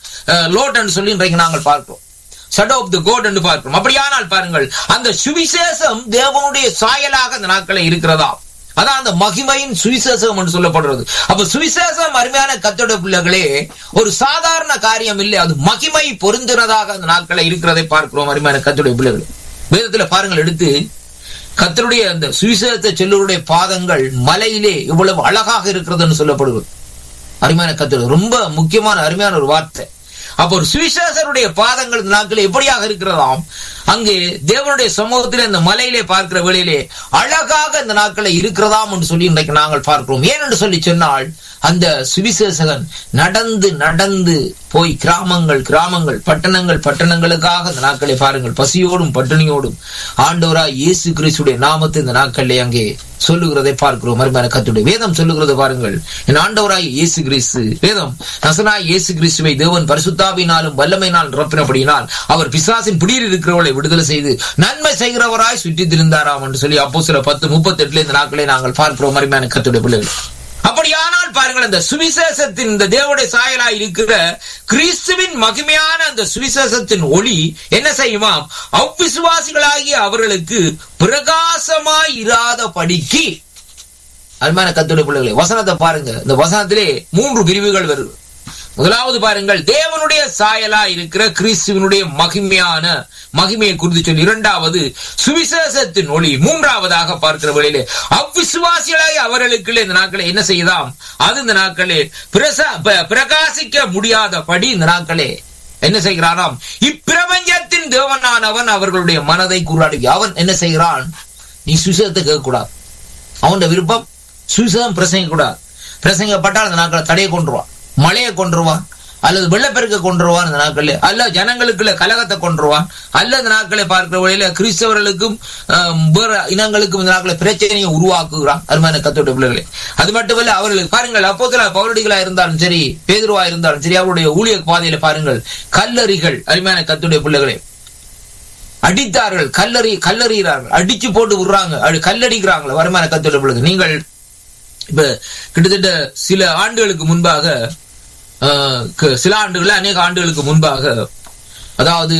D: Lord என்று சொல்லி இன்றைக்கு நாங்கள் பார்க்கிறோம் ஷடோ ஆஃப் த கோட் என்று பார்க்கிறோம் அப்படியானால் பாருங்கள் அந்த சுவிசேஷம் தேவனுடைய சாயலாக அந்த நாட்களை இருக்கிறதா அதான் அந்த மகிமையின் சுவிசேஷம் என்று சொல்லப்படுறது அப்ப சுவிசேஷம் அருமையான கத்தோட பிள்ளைகளே ஒரு சாதாரண காரியம் இல்லை அது மகிமை பொருந்தினதாக அந்த நாட்களை இருக்கிறதை பார்க்கிறோம் அருமையான கத்தோடைய பிள்ளைகள் வேதத்துல பாருங்கள் எடுத்து கத்தருடைய அந்த சுவிசேஷத்தை செல்லுடைய பாதங்கள் மலையிலே இவ்வளவு அழகாக இருக்கிறதுன்னு சொல்லப்படுகிறது அருமையான கத்தர் ரொம்ப முக்கியமான அருமையான ஒரு வார்த்தை அப்ப ஒரு சுவிசேஷருடைய பாதங்கள் இந்த நாட்களில் எப்படியாக இருக்கிறதாம் அங்கே தேவனுடைய சமூகத்திலே இந்த மலையிலே பார்க்கிற வேளையிலே அழகாக இந்த நாட்களை இருக்கிறதாம் என்று சொல்லி இன்றைக்கு நாங்கள் பார்க்கிறோம் ஏன் என்று சொல்லி சொன்னால் அந்த சுவிசேஷகன் நடந்து நடந்து போய் கிராமங்கள் கிராமங்கள் பட்டணங்கள் பட்டணங்களுக்காக இந்த நாட்களை பாருங்கள் பசியோடும் பட்டினியோடும் ஆண்டவராய் இயேசு கிறிஸ்துடைய நாமத்தை இந்த நாட்களிலே அங்கே சொல்லுகிறதை பார்க்கிறோம் மறுமையான கத்துடைய வேதம் சொல்லுகிறது பாருங்கள் என் ஆண்டவராய் இயேசு கிறிஸ்து வேதம் நசனாய் இயேசு கிறிஸ்துவை தேவன் பரிசுத்தாவினாலும் வல்லமையினால் நிரப்பினபடியினால் அவர் பிசாசின் பிடியில் இருக்கிறவர்களை விடுதலை செய்து நன்மை செய்கிறவராய் சுற்றித் திருந்தாராம் என்று சொல்லி அப்போ சில பத்து முப்பத்தி எட்டுல இந்த நாட்களை நாங்கள் பார்க்கிறோம் மறுமையான கத்துடைய பிள்ளைகள் அப்படியானால் பாருங்கள் அந்த சுவிசேஷத்தின் இந்த தேவனுடைய சாயலாய் இருக்கிற கிறிஸ்துவின் மகிமையான அந்த சுவிசேஷத்தின் ஒளி என்ன செய்யுமாம் அவ்விசுவாசிகளாகிய அவர்களுக்கு பிரகாசமாய் இராத படிக்கு அருமையான கத்துடைய பிள்ளைகளே வசனத்தை பாருங்க இந்த வசனத்திலே மூன்று பிரிவுகள் வருது முதலாவது பாருங்கள் தேவனுடைய சாயலா இருக்கிற கிறிஸ்துவனுடைய மகிமையான மகிமையை குறித்து சொல்லி இரண்டாவது சுவிசேஷத்தின் ஒளி மூன்றாவதாக பார்க்கிற வழியிலே அவ்விசுவாசிகளாய் அவர்களுக்கு இந்த நாட்களை என்ன செய்யலாம் அது இந்த நாட்களே பிரச- ப- பிரகாசிக்க முடியாதபடி இந்த நாட்களே என்ன செய்கிறானாம் இப்பிரபஞ்சத்தின் தேவனானவன் அவர்களுடைய மனதை கூறாடி அவன் என்ன செய்கிறான் நீ சுவிசேஷத்தை கேட்கக்கூடாது அவனோட விருப்பம் சுவிசேஷம் பிரசங்க கூடாது பிரசங்கப்பட்டால் அந்த நாட்களை தடையை கொண்டுருவான் மழையை கொண்டுருவான் அல்லது வெள்ளப்பெருக்க கொண்டுருவான் இந்த நாட்களில் அல்ல ஜனங்களுக்குள்ள கலகத்தை கொண்டுருவான் அல்ல இந்த நாட்களை பார்க்கிற வழியில கிறிஸ்தவர்களுக்கும் ஆம், வேற இனங்களுக்கும் இந்த நாட்களை பிரச்சனையை உருவாக்குகிறான் அருமையான கத்தோட்ட பிள்ளைகளே அது மட்டுமல்ல அவர்களுக்கு பாருங்கள் அப்போ சில பௌரடிகளா இருந்தாலும் சரி பேதுருவா இருந்தாலும் சரி அவருடைய ஊழிய பாதையில பாருங்கள் கல்லறிகள் அருமையான கத்துடைய பிள்ளைகளே அடித்தார்கள் கல்லறி கல்லறிகிறார்கள் அடிச்சு போட்டு விடுறாங்க அடி- கல்லடிக்கிறாங்களே வருமான கத்தோட பிள்ளைகள் நீங்கள் இப்ப கிட்டத்தட்ட சில ஆண்டுகளுக்கு முன்பாக ஆஹ், க- சில ஆண்டுகள் அநேக ஆண்டுகளுக்கு முன்பாக அதாவது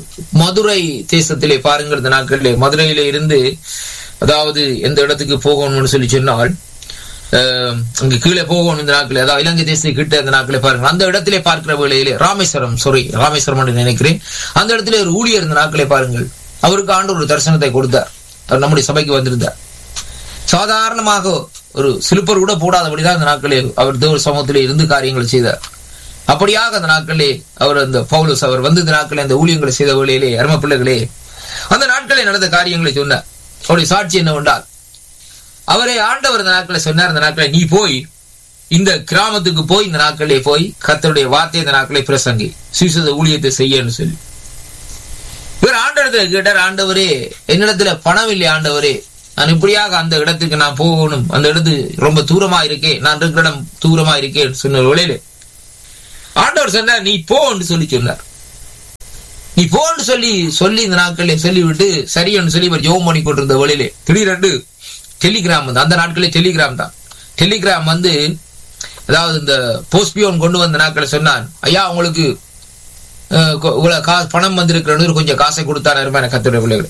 D: மதுரை தேசத்திலே பாருங்கள் இந்த நாட்களிலே மதுரையிலே இருந்து அதாவது எந்த இடத்துக்கு போகணும்னு சொல்லி சொன்னால் அஹ், இங்க கீழே போகணும் இந்த நாட்களே அதாவது இலங்கை தேசத்தை கிட்ட இந்த நாட்களே பாருங்க அந்த இடத்திலே பார்க்கிற வேளையிலே ராமேஸ்வரம் சாரி ராமேஸ்வரம் என்று நினைக்கிறேன் அந்த இடத்துல ஒரு ஊழியர் இந்த நாட்களே பாருங்கள் அவருக்கு ஆண்டு ஒரு தரிசனத்தை கொடுத்தார் அவர் நம்முடைய சபைக்கு வந்திருந்தார் சாதாரணமாக ஒரு சிலுப்பர் கூட போடாதபடிதான் அந்த நாட்களில் அவர் தேவ சமூகத்திலே இருந்து காரியங்களை செய்தார் அப்படியாக அந்த நாட்களிலே அவர் அந்த பவுலஸ் அவர் வந்து இந்த நாட்களில் அந்த ஊழியங்களை செய்த வேளையிலே அரும பிள்ளைகளே அந்த நாட்களில் நடந்த காரியங்களை சொன்னார் அவருடைய சாட்சி என்னவென்றால் அவரை ஆண்டவர் இந்த நாட்களை சொன்னார் இந்த நாட்களை நீ போய் இந்த கிராமத்துக்கு போய் இந்த நாட்களே போய் கர்த்தருடைய வார்த்தை இந்த நாட்களை பிரசங்கி சுவிசேஷ ஊழியத்தை செய்யன்னு சொல்லி இவர் ஆண்டவரத்துல கேட்டார் ஆண்டவரே என்னிடத்துல பணம் இல்லை ஆண்டவரே நான் இப்படியாக அந்த இடத்துக்கு நான் போகணும் அந்த இடத்து ரொம்ப தூரமா இருக்கேன் நான் இருக்கிற இடம் தூரமா இருக்கேன் சொன்ன வேளையில ஆண்டவர் சொன்னார் நீ போன்னு சொல்லி சொன்னார் நீ போன்னு சொல்லி சொல்லி இந்த நாட்களில் சொல்லிவிட்டு சரியன்னு சொல்லி இவர் ஜோம் பண்ணி கொண்டிருந்த வேளையிலே திடீரென்று டெலிகிராம் வந்து அந்த நாட்களே டெலிகிராம் தான் டெலிகிராம் வந்து அதாவது இந்த போஸ்பியோன் கொண்டு வந்த நாட்களை சொன்னான் ஐயா உங்களுக்கு அஹ், கொ- இவ்வளவு கா- பணம் வந்திருக்கிறன்னு கொஞ்சம் காசை கொடுத்தார் அருமையான கத்துடைய பிள்ளைகள்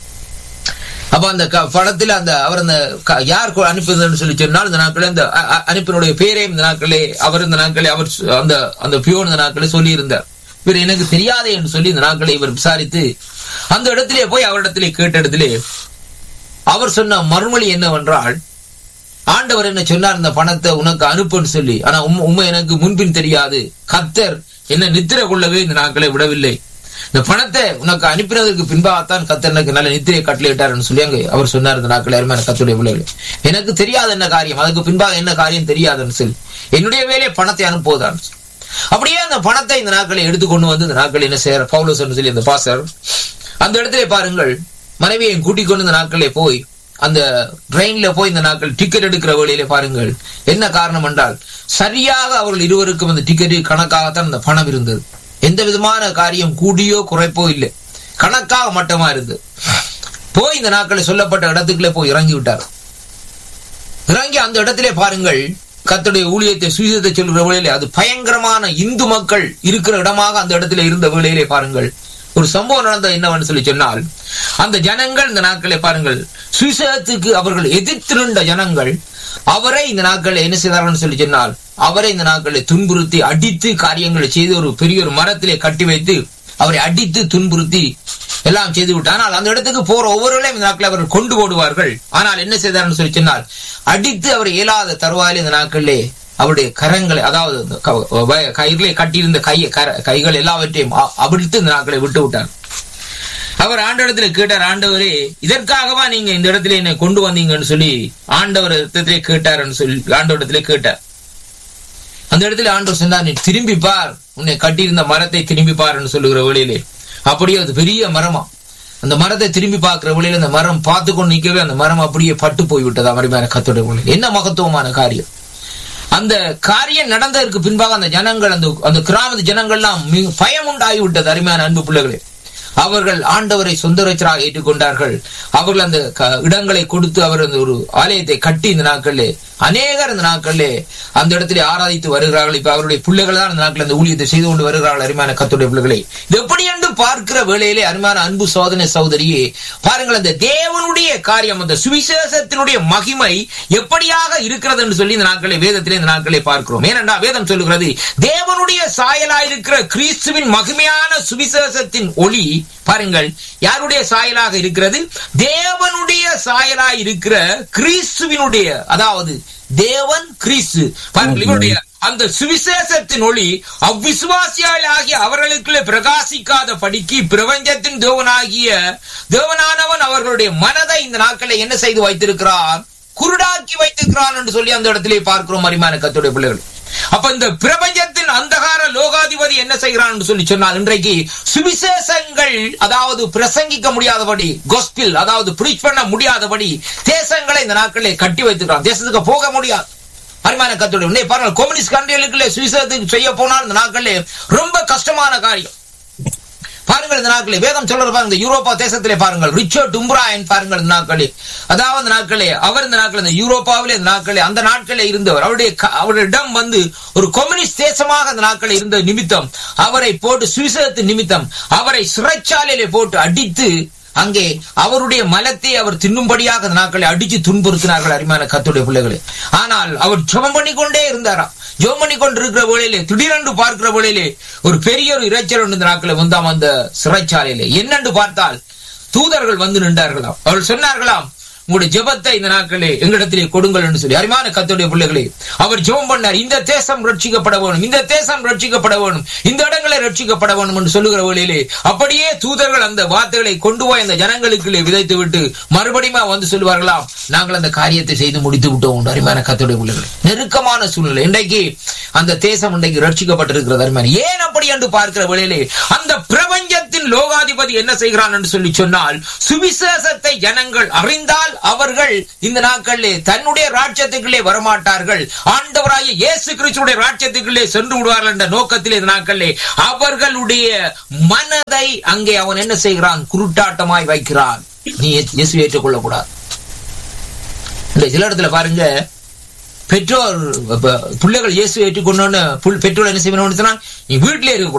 D: அப்ப அந்த க- பணத்துல அந்த அவர் அந்த க- யார் கொ- அனுப்புதுன்னு சொல்லி சொன்னால் இந்த நாட்களே அந்த அ- அ- அனுப்பினுடைய பேரையும் இந்த நாட்களே அவர் இந்த நாட்களே அவர் சொ- அந்த அந்த பியோன் இந்த நாட்களே சொல்லி இருந்தார் இவர் எனக்கு தெரியாதே என்று சொல்லி இந்த நாட்களை இவர் விசாரித்து அந்த இடத்திலே போய் அவரிடத்திலே கேட்ட இடத்திலே அவர் சொன்ன மறுமொழி என்னவென்றால் ஆண்டவர் என்ன சொன்னார் இந்த பணத்தை உனக்கு அனுப்புன்னு சொல்லி ஆனா உம்- உண்மை எனக்கு முன்பின் தெரியாது கத்தர் என்ன நித்திர கொள்ளவே இந்த நாட்களை விடவில்லை இந்த பணத்தை உனக்கு அனுப்பினதற்கு பின்பாகத்தான் கத்தர் எனக்கு நல்ல நித்திரையை கட்டளையிட்டார்னு சொல்லி அங்க அவர் சொன்னார் இந்த நாட்கள் அருமையான கத்துடைய பிள்ளைகள் எனக்கு தெரியாத என்ன காரியம் அதுக்கு பின்பாக என்ன காரியம் தெரியாதுன்னு சொல்லி என்னுடைய வேலையை பணத்தை அனுப்புவதான் அப்படியே அந்த பணத்தை இந்த நாட்களை எடுத்து கொண்டு வந்து இந்த நாட்கள் என்ன செய்யற பவுலோஸ் சொல்லி அந்த பாசர் அந்த இடத்திலே பாருங்கள் மனைவியை கூட்டிக் கொண்டு இந்த நாட்களே போய் அந்த ட்ரெயின்ல போய் இந்த நாட்கள் டிக்கெட் எடுக்கிற வழியிலே பாருங்கள் என்ன காரணம் என்றால் சரியாக அவர்கள் இருவருக்கும் அந்த டிக்கெட் கணக்காகத்தான் அந்த பணம் இருந்தது எந்த விதமான காரியம் கூடியோ குறைப்போ இல்லை கணக்காக மட்டமா இருந்தது போய் இந்த நாட்களில் சொல்லப்பட்ட இடத்துக்குள்ளே போய் இறங்கி விட்டார் இறங்கி அந்த இடத்திலே பாருங்கள் கர்த்தருடைய ஊழியத்தை சுவிசத்தை சொல்கிற வேளையிலே அது பயங்கரமான இந்து மக்கள் இருக்கிற இடமாக அந்த இடத்துல இருந்த வேளையிலே பாருங்கள் ஒரு சம்பவம் நடந்தது என்னவென்று சொல்லி சொன்னால் அந்த ஜனங்கள் இந்த நாட்களை பாருங்கள் சுவிசேஷத்துக்கு அவர்கள் எதிர்த்து நின்ற ஜனங்கள் அவரை இந்த நாட்களில் என்ன செய்தார்கள் சொல்லி சொன்னால் அவரை இந்த நாட்களில் துன்புறுத்தி அடித்து காரியங்களை செய்து ஒரு பெரிய ஒரு மரத்திலே கட்டி வைத்து அவரை அடித்து துன்புறுத்தி எல்லாம் செய்து விட்டு ஆனால் அந்த இடத்துக்கு போற ஒவ்வொருவரையும் இந்த நாட்களில் அவர்கள் கொண்டு போடுவார்கள் ஆனால் என்ன செய்தார்னு சொல்லி சொன்னால் அடித்து அவர் இயலாத தருவாயில் இந்த நாட்களிலே அவருடைய கரங்களை அதாவது இந்த க- வ- கயிறிலே கட்டியிருந்த கை கர- கைகள் எல்லாவற்றையும் அ- அவிழ்த்து இந்த நாட்களை விட்டு விட்டார் அவர் ஆண்டவரத்துல கேட்டார் ஆண்டவரே இதற்காகவா நீங்க இந்த இடத்துல என்னை கொண்டு வந்தீங்கன்னு சொல்லி ஆண்டவர் இடத்திலே கேட்டாருன்னு சொல்லி ஆண்டவரிடத்திலே கேட்டார் அந்த இடத்துல ஆண்டவர் சொன்னார் நீ திரும்பி பார் உன்னை கட்டியிருந்த மரத்தை திரும்பி பாருன்னு சொல்லுகிற வழியிலே அப்படியே அது பெரிய மரமா அந்த மரத்தை திரும்பி பார்க்கிற வழியில அந்த மரம் பார்த்து கொண்டு நிக்கவே அந்த மரம் அப்படியே பட்டு போய் விட்டது அமரிமான கத்தோட வழியில் என்ன மகத்துவமான காரியம் அந்த காரியம் நடந்ததற்கு பின்பாக அந்த ஜனங்கள் அந்த அந்த கிராமத்து ஜனங்கள்லாம் மிக பயம் உண்டாகி விட்டது அருமையான அன்பு பிள்ளைகளே அவர்கள் ஆண்டவரை சொந்த ரச்சராக ஏற்றுக்கொண்டார்கள் அவர்கள் அந்த க- இடங்களை கொடுத்து அவர் அந்த ஒரு ஆலயத்தை கட்டி இந்த நாட்களிலே அநேகர் இந்த நாட்களிலே அந்த இடத்திலே ஆராதித்து வருகிறார்கள் இப்ப அவருடைய பிள்ளைகள் தான் இந்த நாட்களில் அந்த ஊழியத்தை செய்து கொண்டு வருகிறார்கள் அருமையான கத்துடைய பிள்ளைகளை இது எப்படி என்று பார்க்கிற வேளையிலே அருமையான அன்பு சோதனை சகோதரியே பாருங்கள் அந்த தேவனுடைய காரியம் அந்த சுவிசேஷத்தினுடைய மகிமை எப்படியாக இருக்கிறது என்று சொல்லி இந்த நாட்களை வேதத்திலே இந்த நாட்களை பார்க்கிறோம் ஏனென்றா வேதம் சொல்லுகிறது தேவனுடைய சாயலாயிருக்கிற கிறிஸ்துவின் மகிமையான சுவிசேஷத்தின் ஒளி பாருங்கள் யாருடைய சாயலாக இருக்கிறது தேவனுடைய சாயலாய் இருக்கிற கிறிஸ்துவினுடைய அதாவது தேவன் கிறிஸ்து பாருங்கள் இவருடைய அந்த சுவிசேஷத்தின் ஒளி அவ்விசுவாசியால் ஆகிய அவர்களுக்குள்ளே பிரகாசிக்காத படிக்கு பிரபஞ்சத்தின் தேவனாகிய தேவனானவன் அவர்களுடைய மனதை இந்த நாட்களை என்ன செய்து வைத்திருக்கிறார் குருடாக்கி வைத்திருக்கிறான் என்று சொல்லி அந்த இடத்திலே பார்க்கிறோம் அரிமான கத்துடைய பிள்ளைகள் அப்ப இந்த பிரபஞ்சத்தின் அந்தகார லோகாதிபதி என்ன செய்கிறான் என்று சொல்லி சொன்னால் இன்றைக்கு சுவிசேஷங்கள் அதாவது பிரசங்கிக்க முடியாதபடி gospel அதாவது preach பண்ண முடியாதபடி தேசங்களை இந்த நாட்களிலே கட்டி வைத்திருக்கிறான் தேசத்துக்கு போக முடியாது அருமையான கத்தோட உடனே பாருங்கள் கம்யூனிஸ்ட் கண்ட்ரிகளுக்குள்ளே சுவிசேஷத்துக்கு செய்ய போனால் இந்த நாட்களிலே ரொம்ப கஷ்டமான காரியம் பாருங்கள் இந்த நாட்களே வேதம் சொல்ற பாருங்க யூரோப்பா தேசத்திலே பாருங்கள் ரிச்சர்ட் உம்ராயன் பாருங்கள் இந்த நாட்களே அதாவது இந்த நாட்களே அவர் இந்த நாட்கள் இந்த யூரோப்பாவிலே இந்த நாட்களே அந்த நாட்களே இருந்தவர் அவருடைய க- அவருடைய இடம் வந்து ஒரு கம்யூனிஸ்ட் தேசமாக அந்த நாட்களில் இருந்த நிமித்தம் அவரை போட்டு சுவிசேஷத்தின் நிமித்தம் அவரை சிறைச்சாலையிலே போட்டு அடித்து அங்கே அவருடைய மலத்தை அவர் தின்னும்படியாக அந்த நாட்களை அடிச்சு துன்புறுத்தினார்கள் அருமையான கத்துடைய பிள்ளைகளே ஆனால் அவர் ஜெபம் பண்ணி கொண்டே இருந்தாராம் ஜெபம் பண்ணி கொண்டிருக்கிற வேளையிலே திடீரென்று பார்க்கிற வேளையிலே ஒரு பெரிய ஒரு இறைச்சல் ஒன்று இந்த நாட்களை வந்தாம் அந்த சிறைச்சாலையிலே என்னென்று பார்த்தால் தூதர்கள் வந்து நின்றார்களாம் அவர்கள் சொன்னார்களாம் உங்களுடைய ஜெபத்தை இந்த நாட்களே எங்களிடத்திலே கொடுங்கள் என்று சொல்லி அருமையான கத்துடைய பிள்ளைகளே அவர் ஜெபம் பண்ணார் இந்த தேசம் ரட்சிக்கப்பட வேணும் இந்த தேசம் ரட்சிக்கப்பட வேணும் இந்த இடங்களை ரட்சிக்கப்பட வேணும் என்று சொல்லுகிற வேளையிலே அப்படியே தூதர்கள் அந்த வார்த்தைகளை கொண்டு போய் அந்த ஜனங்களுக்குள்ளே விதைத்து விட்டு மறுபடியும் வந்து சொல்லுவார்களாம் நாங்கள் அந்த காரியத்தை செய்து முடித்து விட்டோம் என்று அருமையான கத்துடைய பிள்ளைகளே நெருக்கமான சூழ்நிலை இன்றைக்கு அந்த தேசம் இன்றைக்கு ரட்சிக்கப்பட்டிருக்கிறது அருமையான ஏன் அப்படி என்று பார்க்கிற வேளையிலே அந்த பிரபஞ்சத்தின் லோகாதிபதி என்ன செய்கிறான் என்று சொல்லி சொன்னால் சுவிசேஷத்தை ஜனங்கள் அறிந்தால் அவர்கள் இந்த நாட்களிலே தன்னுடைய ராஜ்யத்துக்குள்ளே வரமாட்டார்கள் ஆண்டவராகிய இயேசு கிறிஸ்துடைய ராஜ்யத்துக்குள்ளே சென்று விடுவார்கள் என்ற நோக்கத்தில் இந்த நாட்களிலே அவர்களுடைய மனதை அங்கே அவன் என்ன செய்கிறான் குருட்டாட்டமாய் வைக்கிறான் நீ இயேசு ஏற்றுக்கொள்ளக் கூடாது இந்த சில இடத்துல பாருங்க பெற்றோர் பிள்ளைகள் இயேசு ஏற்றுக்கொண்டோன்னு பெற்றோர் என்ன செய்யணும்னு சொன்னா நீ வீட்டிலே இருக்க